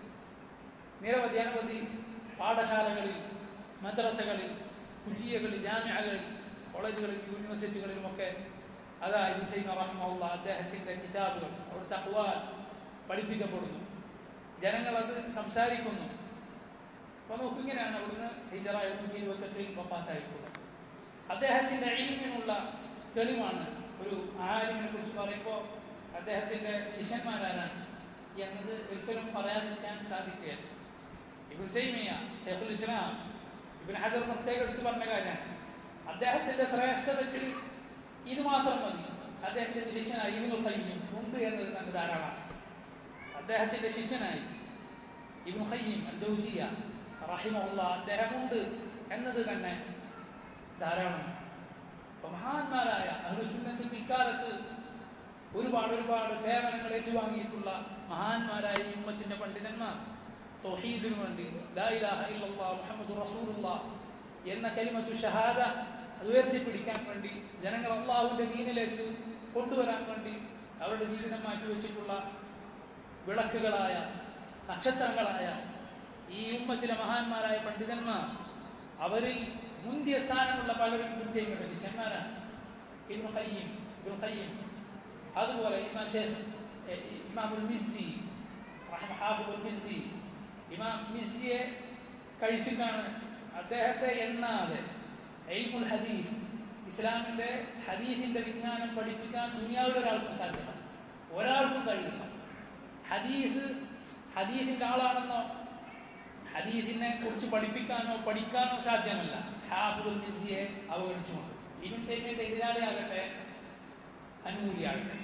നിരവധി അനവധി പാഠശാലകളിൽ മദ്രസകളിൽ കുല്ലിയകളിൽ ജാമ്യകളിൽ കോളേജുകളിൽ യൂണിവേഴ്സിറ്റികളിലുമൊക്കെ അതാ ഇബ്സൈമ റഹ്മുള്ള അദ്ദേഹത്തിൻ്റെ കിതാബുകൾ അവിടുത്തെ അഹ്വാൽ പഠിപ്പിക്കപ്പെടുന്നു ജനങ്ങൾ അത് സംസാരിക്കുന്നു അപ്പോൾ നമുക്ക് ഇങ്ങനെയാണ് അവിടുന്ന് ഹിജറ എഴുന്നൂറ്റി ഇരുപത്തെട്ടിൽ വഫാത്തായിട്ടുള്ളത് അദ്ദേഹത്തിൻ്റെ ഇൽമിനുള്ള തെളിവാണ് ഒരു ആലിമിനെ കുറിച്ച് പറയുമ്പോൾ അദ്ദേഹത്തിൻ്റെ ശിഷ്യന്മാരാരാണ് എന്നത് ഒരിക്കലും പറയാതിരിക്കാൻ സാധിക്കുകയില്ല ഇബുൽ തൈമിയ ഷെയ്ഖുൽ ഇസ്ലാം ഇബിൻ ഹജർ പ്രത്യേകം എടുത്തു പറഞ്ഞ കാര്യമാണ് അദ്ദേഹത്തിന്റെ ശ്രേഷ്ഠതയ്ക്ക് ഇത് മാത്രം മതി അദ്ദേഹത്തിന്റെ ശിഷ്യനായി ഇബിനുൽ ഖയ്യിം ഉണ്ട് എന്നത് തന്നെ ധാരാളമാണ് അദ്ദേഹത്തിന്റെ ശിഷ്യനായി ഇബിൻ ഖയ്യിം അൽ ജൗസിയ റഹിമുള്ള അദ്ദേഹമുണ്ട് എന്നത് തന്നെ ധാരാളമാണ് അപ്പൊ മഹാന്മാരായ അഹ്ലുസുന്നത്തിൽ ഇക്കാലത്ത് ഒരുപാട് ഒരുപാട് സേവനങ്ങൾ ഏറ്റുവാങ്ങിയിട്ടുള്ള മഹാന്മാരായ ഈ ഉമ്മത്തിന്റെ പണ്ഡിതന്മാർ തൗഹീദിനു വേണ്ടി ലാ ഇലാഹ ഇല്ലല്ലാഹ് മുഹമ്മദ് റസൂലുള്ള എന്ന കലിമത്തു ഷഹാദ അത് ഉയർത്തിപ്പിടിക്കാൻ വേണ്ടി ജനങ്ങൾ അള്ളാഹുവിന്റെ ദീനിലേക്ക് കൊണ്ടുവരാൻ വേണ്ടി അവരുടെ ജീവിതം മാറ്റിവെച്ചിട്ടുള്ള വിളക്കുകളായ നക്ഷത്രങ്ങളായ ഈ ഉമ്മത്തിലെ മഹാന്മാരായ പണ്ഡിതന്മാർ അവരിൽ മുന്തിയ സ്ഥാനമുള്ള പലരും കൃത്യങ്ങളുടെ ശിഷ്യന്മാരാണ് ഇബ്നു ഖയ്യിം ഇബ്നു ഖയ്യിം അതുപോലെ ഇമാം ഷേഖ് ഇമാമുൽ മിസ്സി റഹ്മ ഹാഫിദുൽ മിസ്സി ഇമാം മിസ്സിയെ കഴിച്ചിട്ടാണ് അദ്ദേഹത്തെ എണ്ണാതെ എൽമുൽ ഹദീസ് ഇസ്ലാമിന്റെ ഹദീസിന്റെ വിജ്ഞാനം പഠിപ്പിക്കാൻ ദുനിയാവിൽ ഒരാൾക്കും സാധ്യമല്ല ഒരാൾക്കും കഴിയില്ല ഹദീസ് ഹദീസിന്റെ ആളാണെന്നോ ഹദീസിനെ കുറിച്ച് പഠിപ്പിക്കാനോ പഠിക്കാനോ സാധ്യമല്ല ഹാഫുൽ മിസിയെ അവഗണിച്ചുകൊണ്ട് ഇവൻ തേമിയുടെ എതിരാളിയാകട്ടെ അനുകൂലിയാകട്ടെ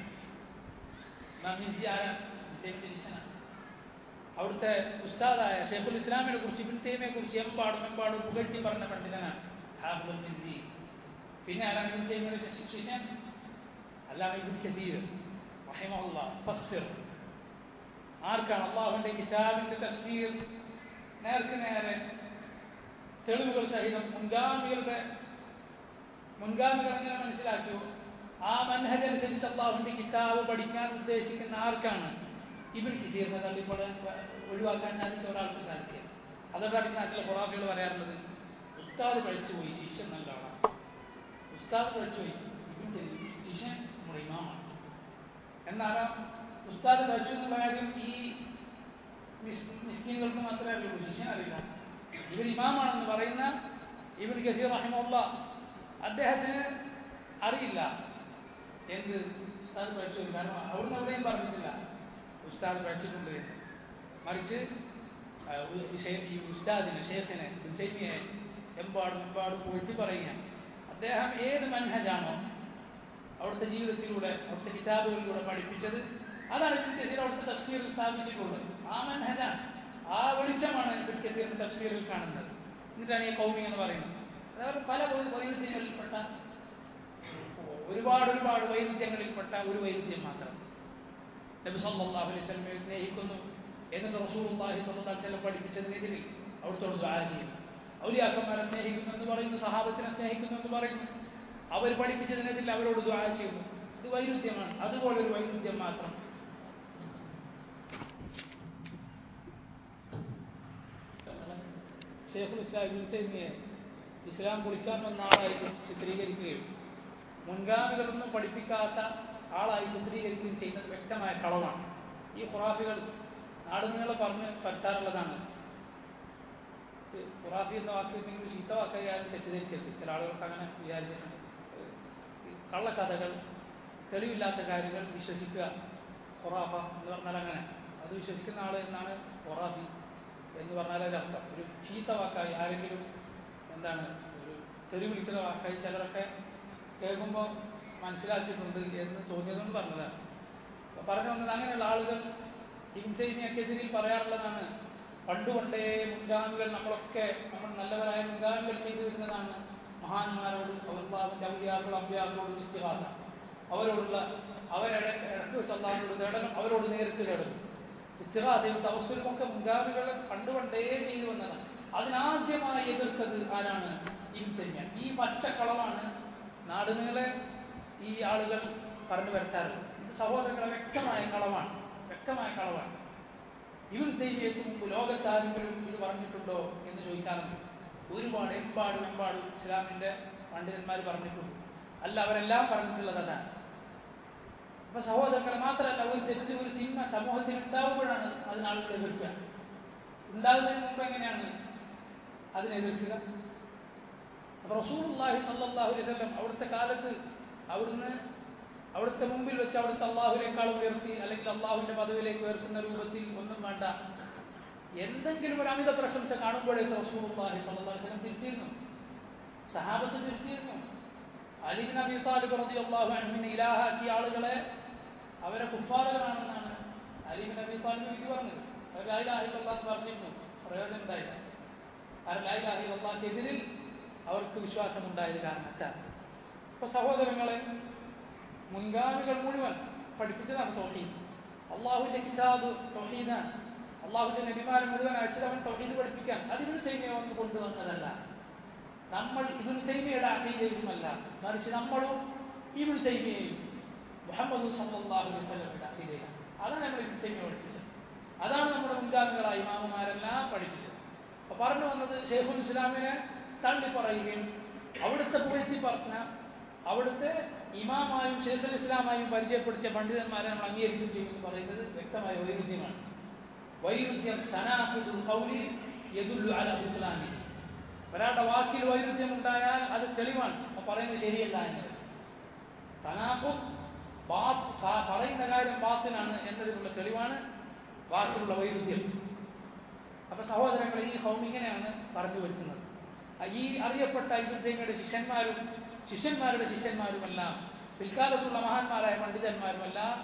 മിസി ആരാണ് ശിഷ്യനാണ് അവിടുത്തെ ഉസ്താദായ ഷെയ്ഖുൽ ഇസ്ലാമിനെ കുറിച്ച് ഇബിൻ തേമിയെ കുറിച്ച് എമ്പാടും എമ്പാടും പുകഴ്ത്തി പറഞ്ഞ പണ്ഡിതനാണ് ഹാഫുൽ മിസി പിന്നെ ആരാണ് ഇബിൻ തേമിയുടെ ശിഷ്യൻ അല്ലാമ ഇബിൻ കസീർ റഹിമഹുല്ലാ ഫസ്ർ ആർക്കാണ് അള്ളാഹുവിന്റെ കിതാബിന്റെ തഫ്സീർ നേർക്ക് നേരെ തെളിവുകൾ സഹിതം മുൻഗാമികളുടെ മുൻഗാമികൾ എങ്ങനെ മനസ്സിലാക്കിയോ ആ മനഹജ് അനുസരിച്ച് അള്ളാഹുവിന്റെ കിതാബ് പഠിക്കാൻ ഉദ്ദേശിക്കുന്ന ആർക്കാണ് ഇബിൻ കിസീറിനെ തള്ളിപ്പോടാൻ ഒഴിവാക്കാൻ സാധിക്കുന്ന ഒരാൾക്ക് സാധിക്കുക അതുകൊണ്ടാണ് ഈ നാട്ടിലെ ഖുറാഫികൾ പറയാറുള്ളത് ഉസ്താദ് കഴിച്ചുപോയി ശിഷ്യൻ നല്ല ആളാണ് ഉസ്താദ് കഴിച്ചുപോയി ഇബിൻ ശിഷ്യൻ നമ്മുടെ ഇമാമാണ് എന്നാലോ ഉസ്താദ് കഴിച്ചു എന്നുള്ള കാര്യം ഈ മിസ്കിങ്ങൾക്ക് മാത്രമേ അറിയുള്ളൂ ശിഷ്യൻ അറിയില്ല ഇവർ ഇമാമാണെന്ന് പറയുന്ന ഇവർ ഗസീർ റഹിമുള്ള അദ്ദേഹത്തിന് അറിയില്ല എന്ത് ഉസ്താദ് പഠിച്ചു കാരണം അവിടുന്ന് എവിടെയും പറഞ്ഞിട്ടില്ല ഉസ്താദ് പഠിച്ചിട്ടുണ്ട് എന്ന് മറിച്ച് ഈ ഉസ്താദിനെ ഷേഖിനെ ജൈമിയെ എമ്പാടും എമ്പാടും പൊഴുത്തി പറയുക അദ്ദേഹം ഏത് മൻഹജാണോ അവിടുത്തെ ജീവിതത്തിലൂടെ അവിടുത്തെ കിതാബുകളിലൂടെ പഠിപ്പിച്ചത് അതാണ് ഇബിൻ കസീർ അവിടുത്തെ തഫ്സീറിൽ സ്ഥാപിച്ചിട്ടുള്ളത് ആ മൻഹജാണ് ആ വെളിച്ചമാണ് ഇബിൻ കസീറിന്റെ തഫ്സീറിൽ കാണുന്നത് എന്നിട്ടാണ് ഈ കൗമി എന്ന് പറയുന്നത് അതായത് പല വൈരുദ്ധ്യങ്ങളിൽപ്പെട്ട ഒരുപാട് ഒരുപാട് വൈരുദ്ധ്യങ്ങളിൽപ്പെട്ട ഒരു വൈരുദ്ധ്യം മാത്രം നബി സല്ലല്ലാഹു അലൈഹി വസല്ലമയെ സ്നേഹിക്കുന്നു എന്നിട്ട് റസൂലുള്ളാഹി സ്വല്ലല്ലാഹു അലൈഹി വസല്ലം പഠിപ്പിച്ചതിനെതിരെ അവിടുത്തോട് ദുആ ചെയ്യുന്നു ഔലിയാക്കന്മാരെ സ്നേഹിക്കുന്നു എന്ന് പറയുന്നു സഹാബത്തിനെ സ്നേഹിക്കുന്നു എന്ന് പറയുന്നു അവർ പഠിപ്പിച്ചതിനെതിരെ അവരോട് ദുആ ചെയ്യുന്നു ഇത് വൈരുദ്ധ്യമാണ് അതുപോലെ ഒരു വൈരുദ്ധ്യം മാത്രം ഷെയ്ഖുൽ ഇസ്ലാം ഇബ്നു തൈമിയെ ഇസ്ലാം കുളിക്കാൻ വന്ന ആളായി ചിത്രീകരിക്കുകയും മുൻഗാമികളൊന്നും പഠിപ്പിക്കാത്ത ആളായി ചിത്രീകരിക്കുകയും ചെയ്യുന്നത് വ്യക്തമായ കളവാണ് ഈ ഖുറാഫികൾ നാടുനീളെ പറഞ്ഞ് പറ്റാറുള്ളതാണ് ഖുറാഫി എന്ന വാക്ക് നിങ്ങൾ ചീത്ത വാക്കായാലും തെറ്റിദ്ധരിക്കരുത് ചില ആളുകൾക്ക് അങ്ങനെ വിചാരിച്ചിട്ടുണ്ട് കള്ളക്കഥകൾ തെളിവില്ലാത്ത കാര്യങ്ങൾ വിശ്വസിക്കുക ഖുറാഫ എന്ന് പറഞ്ഞാൽ അങ്ങനെ അത് വിശ്വസിക്കുന്ന ആൾ എന്നാണ് ഖുറാഫി എന്ന് പറഞ്ഞാൽ അതിനർത്ഥം ഒരു ചീത്ത വാക്കായി ആരെങ്കിലും എന്താണ് ഒരു തെറി വിളിക്കുന്ന വാക്കായി ചിലരൊക്കെ കേൾക്കുമ്പോൾ മനസ്സിലാക്കിയിട്ടുണ്ട് എന്ന് തോന്നിയതുകൊണ്ട് പറഞ്ഞതാണ് അപ്പോൾ പറഞ്ഞു വന്നത് അങ്ങനെയുള്ള ആളുകൾ ഹിംസൈനിയൊക്കെതിരിൽ പറയാറുള്ളതാണ് പണ്ടുകൊണ്ടേ മുൻഗാമികൾ നമ്മളൊക്കെ നമ്മൾ നല്ലവരായ മുൻഗാമികൾ ചെയ്തു വരുന്നതാണ് മഹാന്മാരോട് അള്ളാഹുവിൻ്റെ ഔലിയാക്കൾ അമ്പ്യാക്കളോട് ഇസ്തിഹാസ അവരോടുള്ള അവരുടെ ഇടക്ക് വെച്ച് അള്ളാഹിനോട് തേടലും അവരോട് നേരിട്ട് തേടലും ഇസ്തിഹാസയും തവസ്സുലും ഒക്കെ മുൻഗാമികൾ പണ്ടുകൊണ്ടേ ചെയ്തു വന്നതാണ് അതിനാദ്യമായി എതിർത്തത് ആരാണ് ഇംസന്യ ഈ പച്ചക്കളവാണ് നാടുനീളെ ഈ ആളുകൾ പറഞ്ഞു വരുത്താറുള്ളത് ഇത് സഹോദരങ്ങളെ വ്യക്തമായ കളവാണ് വ്യക്തമായ കളവാണ് ഇവൻ തൈമിയക്ക് മുമ്പ് ലോകത്ത് ആരെങ്കിലും ഇത് പറഞ്ഞിട്ടുണ്ടോ എന്ന് ചോദിക്കാറുണ്ട് ഒരുപാട് എമ്പാടും എമ്പാടും ഇസ്ലാമിന്റെ പണ്ഡിതന്മാർ പറഞ്ഞിട്ടുണ്ട് അല്ല അവരെല്ലാം പറഞ്ഞിട്ടുള്ളത് അതാണ് അപ്പൊ സഹോദരങ്ങളെ മാത്രമല്ല ഒരു തെറ്റ് ഒരു തിന്മ സമൂഹത്തിൽ ഉണ്ടാവുമ്പോഴാണ് അതിനാളുകൾ എതിർക്കുക ഉണ്ടാകുന്നതിന് മുമ്പ് എങ്ങനെയാണ് അതിനെ എതിർക്കുക അപ്പൊ റസൂലുള്ളാഹി സല്ലല്ലാഹു അലൈഹി വസല്ലം അവിടുത്തെ കാലത്ത് അവിടുന്ന് അവിടുത്തെ മുമ്പിൽ വെച്ച് അവിടുത്തെ അള്ളാഹുവിനേക്കാൾ ഉയർത്തി അല്ലെങ്കിൽ അള്ളാഹുവിന്റെ പദവിയിലേക്ക് ഉയർത്തുന്ന രൂപത്തിൽ ഒന്നും വേണ്ട എന്തെങ്കിലും ഒരു അമിത പ്രശംസ കാണുമ്പോഴേക്ക് റസൂലുള്ളാഹി സല്ലല്ലാഹു അലൈഹി വസല്ലം തിരുത്തിയിരുന്നു സഹാബത്ത് തിരുത്തിയിരുന്നു അലി ബിൻ അബി താലിബ് റളിയല്ലാഹു അൻഹുവിനെ ഇലാഹാക്കിയ ആളുകളെ അവരെ കുഫാറുകളാണെന്നാണ് അലി ബിൻ അബി താലിബ് വിധി പറഞ്ഞത് അവർ ലാ ഇലാഹ ഇല്ലല്ലാഹ് എന്ന് പറഞ്ഞിരുന്നു പ്രയോജനം ഉണ്ടായില്ല കാരണം ലാ ഇലാഹ ഇല്ലല്ലാഹ്ക്കെതിരിൽ അവർക്ക് വിശ്വാസമുണ്ടായത് കാരണത്താൽ ഇപ്പൊ സഹോദരങ്ങളെ മുൻഗാമികൾ മുഴുവൻ പഠിപ്പിച്ചതാണ് തൗഹീദ് അള്ളാഹുവിന്റെ കിതാബ് തൗഹീദാണ് അള്ളാഹുവിന്റെ നബിമാരെ മുഴുവൻ അയച്ചത് അവൻ തൗഹീദ് പഠിപ്പിക്കാൻ അതിനു ചെയ്യുന്ന ഒന്ന് കൊണ്ടുവന്നതല്ല നമ്മൾ ഇബിൻ തൈമിയുടെ അഖീദയിലുമല്ല മറിച്ച് നമ്മളും ഇബിൻ തൈമിയെയും മുഹമ്മദ് സല്ലല്ലാഹു അലൈഹി വസല്ലമയുടെ അഖീദയിലാണ് അതാണ് നമ്മൾ ഇബിൻ തൈമിയ പഠിപ്പിച്ചത് അതാണ് നമ്മുടെ മുൻഗാമികളായ ഇമാമുമാരെല്ലാം പഠിപ്പിച്ചത് അപ്പൊ പറഞ്ഞു വന്നത് ഷെയ്ഖുൽ ഇസ്ലാമിനെ തള്ളി പറയുകയും അവിടുത്തെ പുകഴ്ത്തി പറഞ്ഞ അവിടുത്തെ ഇമാമായും ഷെയ്ഖുൽ ഇസ്ലാമായും പരിചയപ്പെടുത്തിയ പണ്ഡിതന്മാരെ നമ്മൾ അംഗീകരിക്കുകയും ചെയ്യുമെന്ന് പറയുന്നത് വ്യക്തമായ വൈരുദ്ധ്യമാണ് വൈരുദ്ധ്യം സനാഫുൽ ഖൗലി യദുല്ലു അല ബുത്ലാനി ഒരാളുടെ വാക്കിൽ വൈരുദ്ധ്യം ഉണ്ടായാൽ അത് തെളിവാണ് അപ്പോൾ പറയുന്നത് ശരിയല്ല എന്നത് തനാഖു പറയുന്ന കാര്യം ബാത്തിനാണ് എന്നതിനുള്ള തെളിവാണ് വാക്കിലുള്ള വൈരുദ്ധ്യം അപ്പൊ സഹോദരങ്ങളെ ഈ ഹോം ഇങ്ങനെയാണ് പറഞ്ഞു വരുത്തുന്നത് ഈ അറിയപ്പെട്ട ഇബുദ്ദൈമയുടെ ശിഷ്യന്മാരും ശിഷ്യന്മാരുടെ ശിഷ്യന്മാരുമെല്ലാം പിൽക്കാലത്തുള്ള മഹാന്മാരായ പണ്ഡിതന്മാരുമെല്ലാം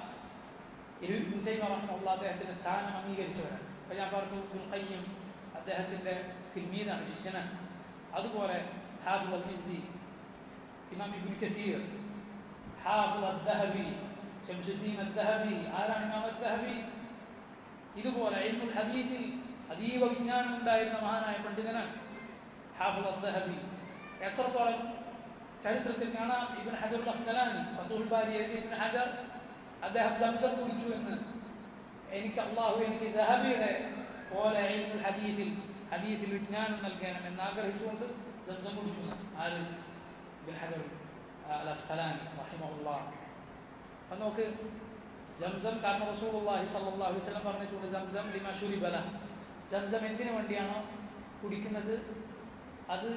ഇബുദ്ദൈമ അദ്ദേഹത്തിന്റെ സ്ഥാനം അംഗീകരിച്ചവരാണ് അപ്പൊ ഞാൻ പറഞ്ഞു ഖയ്യം അദ്ദേഹത്തിന്റെ സിൽമീദാണ് ശിഷ്യനാണ് അതുപോലെ ഹാഫിൾ അൽ മിസ്സി ഇമാം ഇബ്നു കസീർ ഹാഫിൾ അദ്ദഹബി ഷംസുദ്ദീൻ അദ്ദഹബി ആരാണ് ഇമാം അദ്ദഹബി ഇതുപോലെ ഇൽമുൽ ഹദീസിൽ അതീവ വിജ്ഞാനം ഉണ്ടായിരുന്ന മഹാനായ പണ്ഡിതനാണ് ഹാഫിൾ അദ്ദഹബി എത്രത്തോളം ചരിത്രത്തിൽ കാണാം ഇബിൻ ഹജർ അസ്കലാനി ഫത്തുൽ ബാരി എഴുതിയ ഇബിൻ ഹജർ അദ്ദേഹം സംസം കുടിച്ചു എന്ന് എനിക്ക് അള്ളാഹു എനിക്ക് ദഹബിയുടെ പോലെ ഇൽമുൽ ഹദീസിൽ ഹദീസിൽ വിജ്ഞാനം നൽകണം എന്ന് ആഗ്രഹിച്ചുകൊണ്ട് സംസം കുടിച്ചു ആര് ഇബിൻ ഹജർ അൽ അസ്കലാനി റഹിമഹുല്ലാ അപ്പം നോക്ക് ജംസം കാരണം റസൂലുള്ളാഹി സ്വല്ലല്ലാഹു അലൈഹി വസല്ലം പറഞ്ഞിട്ടുണ്ട് സംസം ലിമാ ശുരിബല സംസം എന്തിനു വേണ്ടിയാണോ കുടിക്കുന്നത് അത്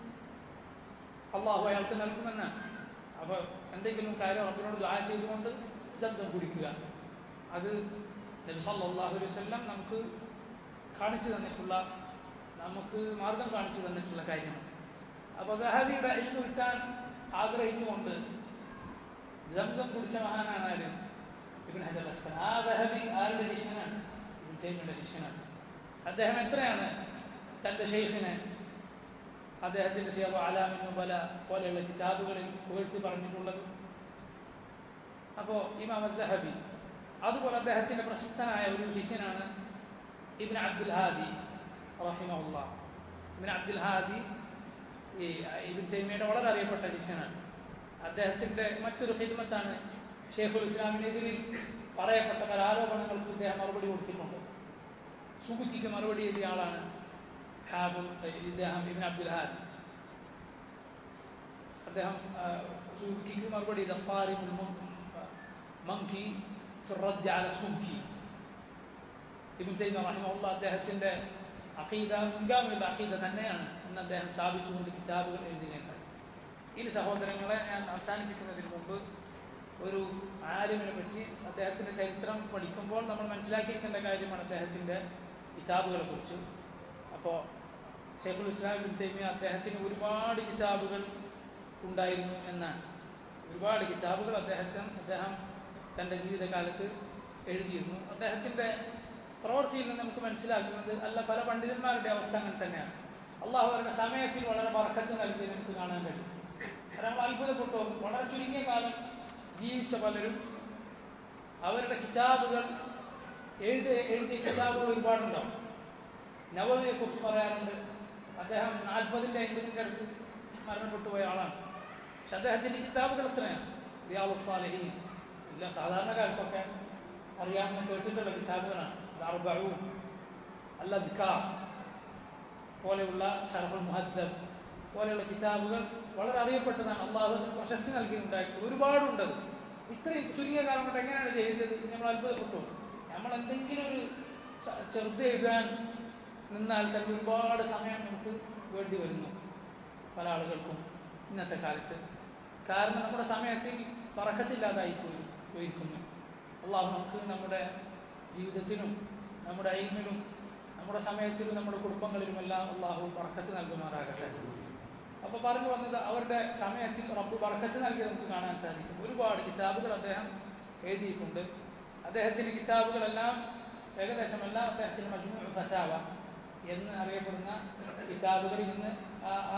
അള്ളാഹു അയാൾക്ക് നൽകുമെന്നാണ് അപ്പോൾ എന്തെങ്കിലും കാര്യം റബ്ബിനോട് ദുആ ചെയ്തുകൊണ്ട് സംസം കുടിക്കുക അത് നബി സല്ലല്ലാഹു അലൈഹി വസല്ലം നമുക്ക് കാണിച്ചു തന്നിട്ടുള്ള നമുക്ക് മാർഗം കാണിച്ചു തന്നിട്ടുള്ള കാര്യമാണ് അപ്പോൾ ദഹബിയുടെ ഇൽമു കിട്ടാൻ ആഗ്രഹിച്ചുകൊണ്ട് സംസം കുടിച്ച മഹാനാണ് ആര് ഇബിൻ ഹജർ അസ്കൻ ആ ദഹബി ആരുടെ ശിഷ്യനാണ് ഇബിൻ തൈമിയുടെ ശിഷ്യനാണ് അദ്ദേഹം എത്രയാണ് തൻ്റെ ഷെയ്ഖിനെ അദ്ദേഹത്തിൻ്റെ സിയാബ് അലാമിനു ബല പോലെയുള്ള കിതാബുകളിൽ പുകഴ്ത്തി പറഞ്ഞിട്ടുള്ളത് അപ്പോൾ ഇമാം അദ്ദഹബി അതുപോലെ അദ്ദേഹത്തിൻ്റെ പ്രശസ്തനായ ഒരു ശിഷ്യനാണ് ഇബിൻ അബ്ദുൽ ഹാദി റഹിമഹുല്ല ഇബിൻ അബ്ദുൽ ഹാദി ഈ ഇബിൻ തൈമിയുടെ വളരെ അറിയപ്പെട്ട ശിഷ്യനാണ് അദ്ദേഹത്തിൻ്റെ മറ്റൊരു ഹിദ്മത്താണ് ഷെയ്ഖുൽ ഇസ്ലാമിനെതിരിൽ പറയപ്പെട്ട പല ആരോപണങ്ങൾക്ക് ഇദ്ദേഹം മറുപടി കൊടുത്തിട്ടുണ്ട് സുബുക്കിക്ക് മറുപടി എഴുതിയ ആളാണ് ഹാഫിൽ ഇദ്ദേഹം ഇബിൻ അബ്ദുൽ ഹാദി അദ്ദേഹം സുബുക്കിക്ക് മറുപടി ദസാരി മങ്കി റദ്ദ് അല സുബുക്കി ഇബിൻ സൈദ് റഹിമുള്ള അദ്ദേഹത്തിൻ്റെ അഖീദ മുൻഗാമിയുള്ള അഖീദ തന്നെയാണ് എന്ന് അദ്ദേഹം സ്ഥാപിച്ചുകൊണ്ട് കിതാബുകൾ എഴുതിനേക്കാൾ ഈ സഹോദരങ്ങളെ ഞാൻ അവസാനിപ്പിക്കുന്നതിന് മുമ്പ് ഒരു ആലിമിനെ പറ്റി അദ്ദേഹത്തിൻ്റെ ചരിത്രം പഠിക്കുമ്പോൾ നമ്മൾ മനസ്സിലാക്കിയിരിക്കേണ്ട കാര്യമാണ് അദ്ദേഹത്തിൻ്റെ കിതാബുകളെ കുറിച്ച് അപ്പോൾ ഷെയ്ഖുൽ ഇസ്ലാം ബിൻ തൈമിയ അദ്ദേഹത്തിന് ഒരുപാട് കിതാബുകൾ ഉണ്ടായിരുന്നു എന്നാണ് ഒരുപാട് കിതാബുകൾ അദ്ദേഹത്തിന് അദ്ദേഹം തൻ്റെ ജീവിതകാലത്ത് എഴുതിയിരുന്നു അദ്ദേഹത്തിൻ്റെ പ്രവൃത്തിയിൽ നിന്ന് നമുക്ക് മനസ്സിലാക്കുന്നത് അല്ല പല പണ്ഡിതന്മാരുടെ അവസ്ഥ അങ്ങനെ തന്നെയാണ് അള്ളാഹു അവരുടെ സമയത്തിൽ വളരെ പറക്കത്ത് നൽകി നമുക്ക് കാണാൻ കഴിയും നമ്മൾ അത്ഭുതപ്പെട്ടു വളരെ ചുരുങ്ങിയ കാലം ജീവിച്ച പലരും അവരുടെ കിതാബുകൾ എഴുതി എഴുതിയ കിതാബുകൾ ഒരുപാടുണ്ടാവും നവവിയെ കുറിച്ച് പറയാറുണ്ട് അദ്ദേഹം നാൽപ്പതിൻ്റെ അൻപതിൻ്റെ അടുത്ത് മരണപ്പെട്ടു പോയ ആളാണ് പക്ഷെ അദ്ദേഹത്തിൻ്റെ കിതാബുകൾ എത്രയാണ് റിയാദ് സാലഹീൻ എല്ലാം സാധാരണക്കാർക്കൊക്കെ അറിയാവുന്ന കേട്ടിട്ടുള്ള കിതാബുകളാണ് അർബഊ അൽ അദ്കാർ പോലെയുള്ള ഷറഫുൽ മുഹദ്ദബ് പോലെയുള്ള കിതാബുകൾ വളരെ അറിയപ്പെട്ടതാണ് അള്ളാഹു പ്രശസ്തി നൽകിയിട്ടുണ്ടായിട്ട് ഒരുപാടുണ്ട് ഇത്രയും ചുരുങ്ങിയ കാലം കൊണ്ട് എങ്ങനെയാണ് ചെയ്തത് നമ്മൾ അത്ഭുതപ്പെട്ടു നമ്മൾ എന്തെങ്കിലും ഒരു ചെറുത് എഴുതാൻ നിന്നാൽ തന്നെ ഒരുപാട് സമയം നമുക്ക് വേണ്ടി വരുന്നു പല ആളുകൾക്കും ഇന്നത്തെ കാലത്ത് കാരണം നമ്മുടെ സമയത്തിൽ പറക്കത്തില്ലാതായി പോയി പോയിരിക്കുന്നു അള്ളാഹു നമുക്ക് നമ്മുടെ ജീവിതത്തിനും നമ്മുടെ അയിമിനും നമ്മുടെ സമയത്തിലും നമ്മുടെ കുടുംബങ്ങളിലുമെല്ലാം അള്ളാഹു പറക്കത്ത് നൽകുമാറാകട്ടെ അപ്പോൾ പറഞ്ഞു വന്നത് അവരുടെ സമയത്തിൽ റബ്ബ് പറക്കത്ത് നൽകി നമുക്ക് കാണാൻ സാധിക്കും ഒരുപാട് കിതാബുകൾ അദ്ദേഹം എഴുതിയിട്ടുണ്ട് അദ്ദേഹത്തിൻ്റെ കിതാബുകളെല്ലാം ഏകദേശമെല്ലാം അദ്ദേഹത്തിന് മജ്മു ഫത്താവ എന്ന് അറിയപ്പെടുന്ന കിതാബുകളിൽ നിന്ന് ആ ആ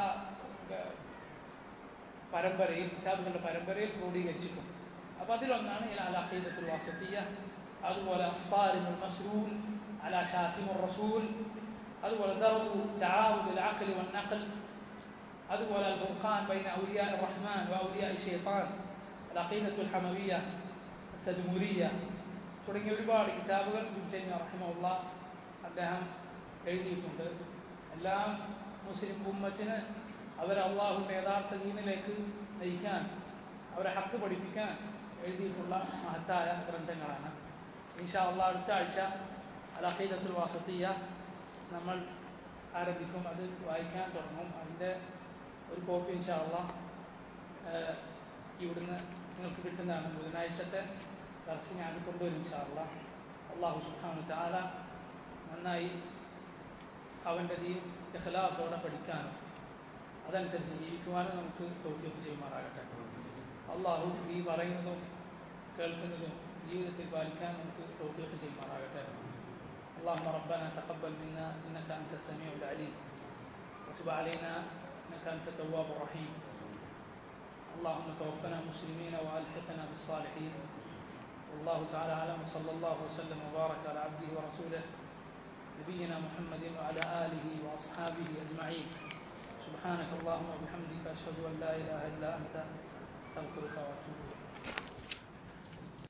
പരമ്പരയിൽ കിതാബുകളുടെ പരമ്പരയിൽ ക്രോഡീകരിച്ചിട്ടുണ്ട് അപ്പോൾ അതിലൊന്നാണ് ഈ അലീദത്തുൽ വാസത്തിയ അതുപോലെ അസ്ഫാരിമുൽ മസ്റൂൽ അല ഷാസിമുർ റസൂൽ അതുപോലെ ദറബു തആവുദുൽ അഖ്ലി വൻ നഖൽ അതുപോലെ അൽ ഫുർഖാൻ ബൈന ഔലിയ റഹ്മാൻ വ ഔലിയ ഷെയ്ത്താൻ അൽ അഖീദത്തുൽ ഹമവിയ തദ്മൂരിയ തുടങ്ങിയ ഒരുപാട് കിതാബുകൾ ഇബ്നു റഹിമുള്ള അദ്ദേഹം എഴുതിയിട്ടുണ്ട് എല്ലാം മുസ്ലിം ഉമ്മത്തിന് അവർ അള്ളാഹുവിൻ്റെ യഥാർത്ഥ ദീനിലേക്ക് നയിക്കാൻ അവരെ ഹക്ക് പഠിപ്പിക്കാൻ എഴുതിയിട്ടുള്ള മഹത്തായ ഗ്രന്ഥങ്ങളാണ് ഇൻഷാ അള്ളാഹ് അടുത്ത ആഴ്ച അൽ അഖീദത്തുൽ വാസത്തിയ നമ്മൾ ആരംഭിക്കും അത് വായിക്കാൻ തുടങ്ങും അതിൻ്റെ ഒരു കോപ്പി ഇൻഷാ അള്ളാഹ് ഇവിടുന്ന് നിങ്ങൾക്ക് കിട്ടുന്നതാണ് ബുധനാഴ്ചത്തെ ദർശനം ഞാൻ കൊണ്ടുവരും ഇൻഷാ അള്ളാഹ് അള്ളാഹു സുബ്ഹാനഹു തആല നന്നായി അവൻ്റെ ദീൻ ഇഖ്ലാസോടെ പഠിക്കാനും അതനുസരിച്ച് ജീവിക്കുവാനും നമുക്ക് തോഫിയൊക്കെ ചെയ്യുമാറാകട്ടെ അള്ളാഹു ഈ പറയുന്നതും കേൾക്കുന്നതും ജീവിതത്തിൽ പാലിക്കാൻ നമുക്ക് തോഫിയൊക്കെ ചെയ്യുമാറാകട്ടെ اللهم ربنا تقبل منا انك انت السميع العليم وتب علينا انك انت التواب الرحيم اللهم توفنا مسلمين والحقنا بالصالحين والله تعالى اعلم وصلى الله وسلم وبارك على عبده ورسوله نبينا محمد وعلى اله واصحابه اجمعين سبحانك اللهم وبحمدك اشهد ان لا اله الا انت استغفرك واتوب اليك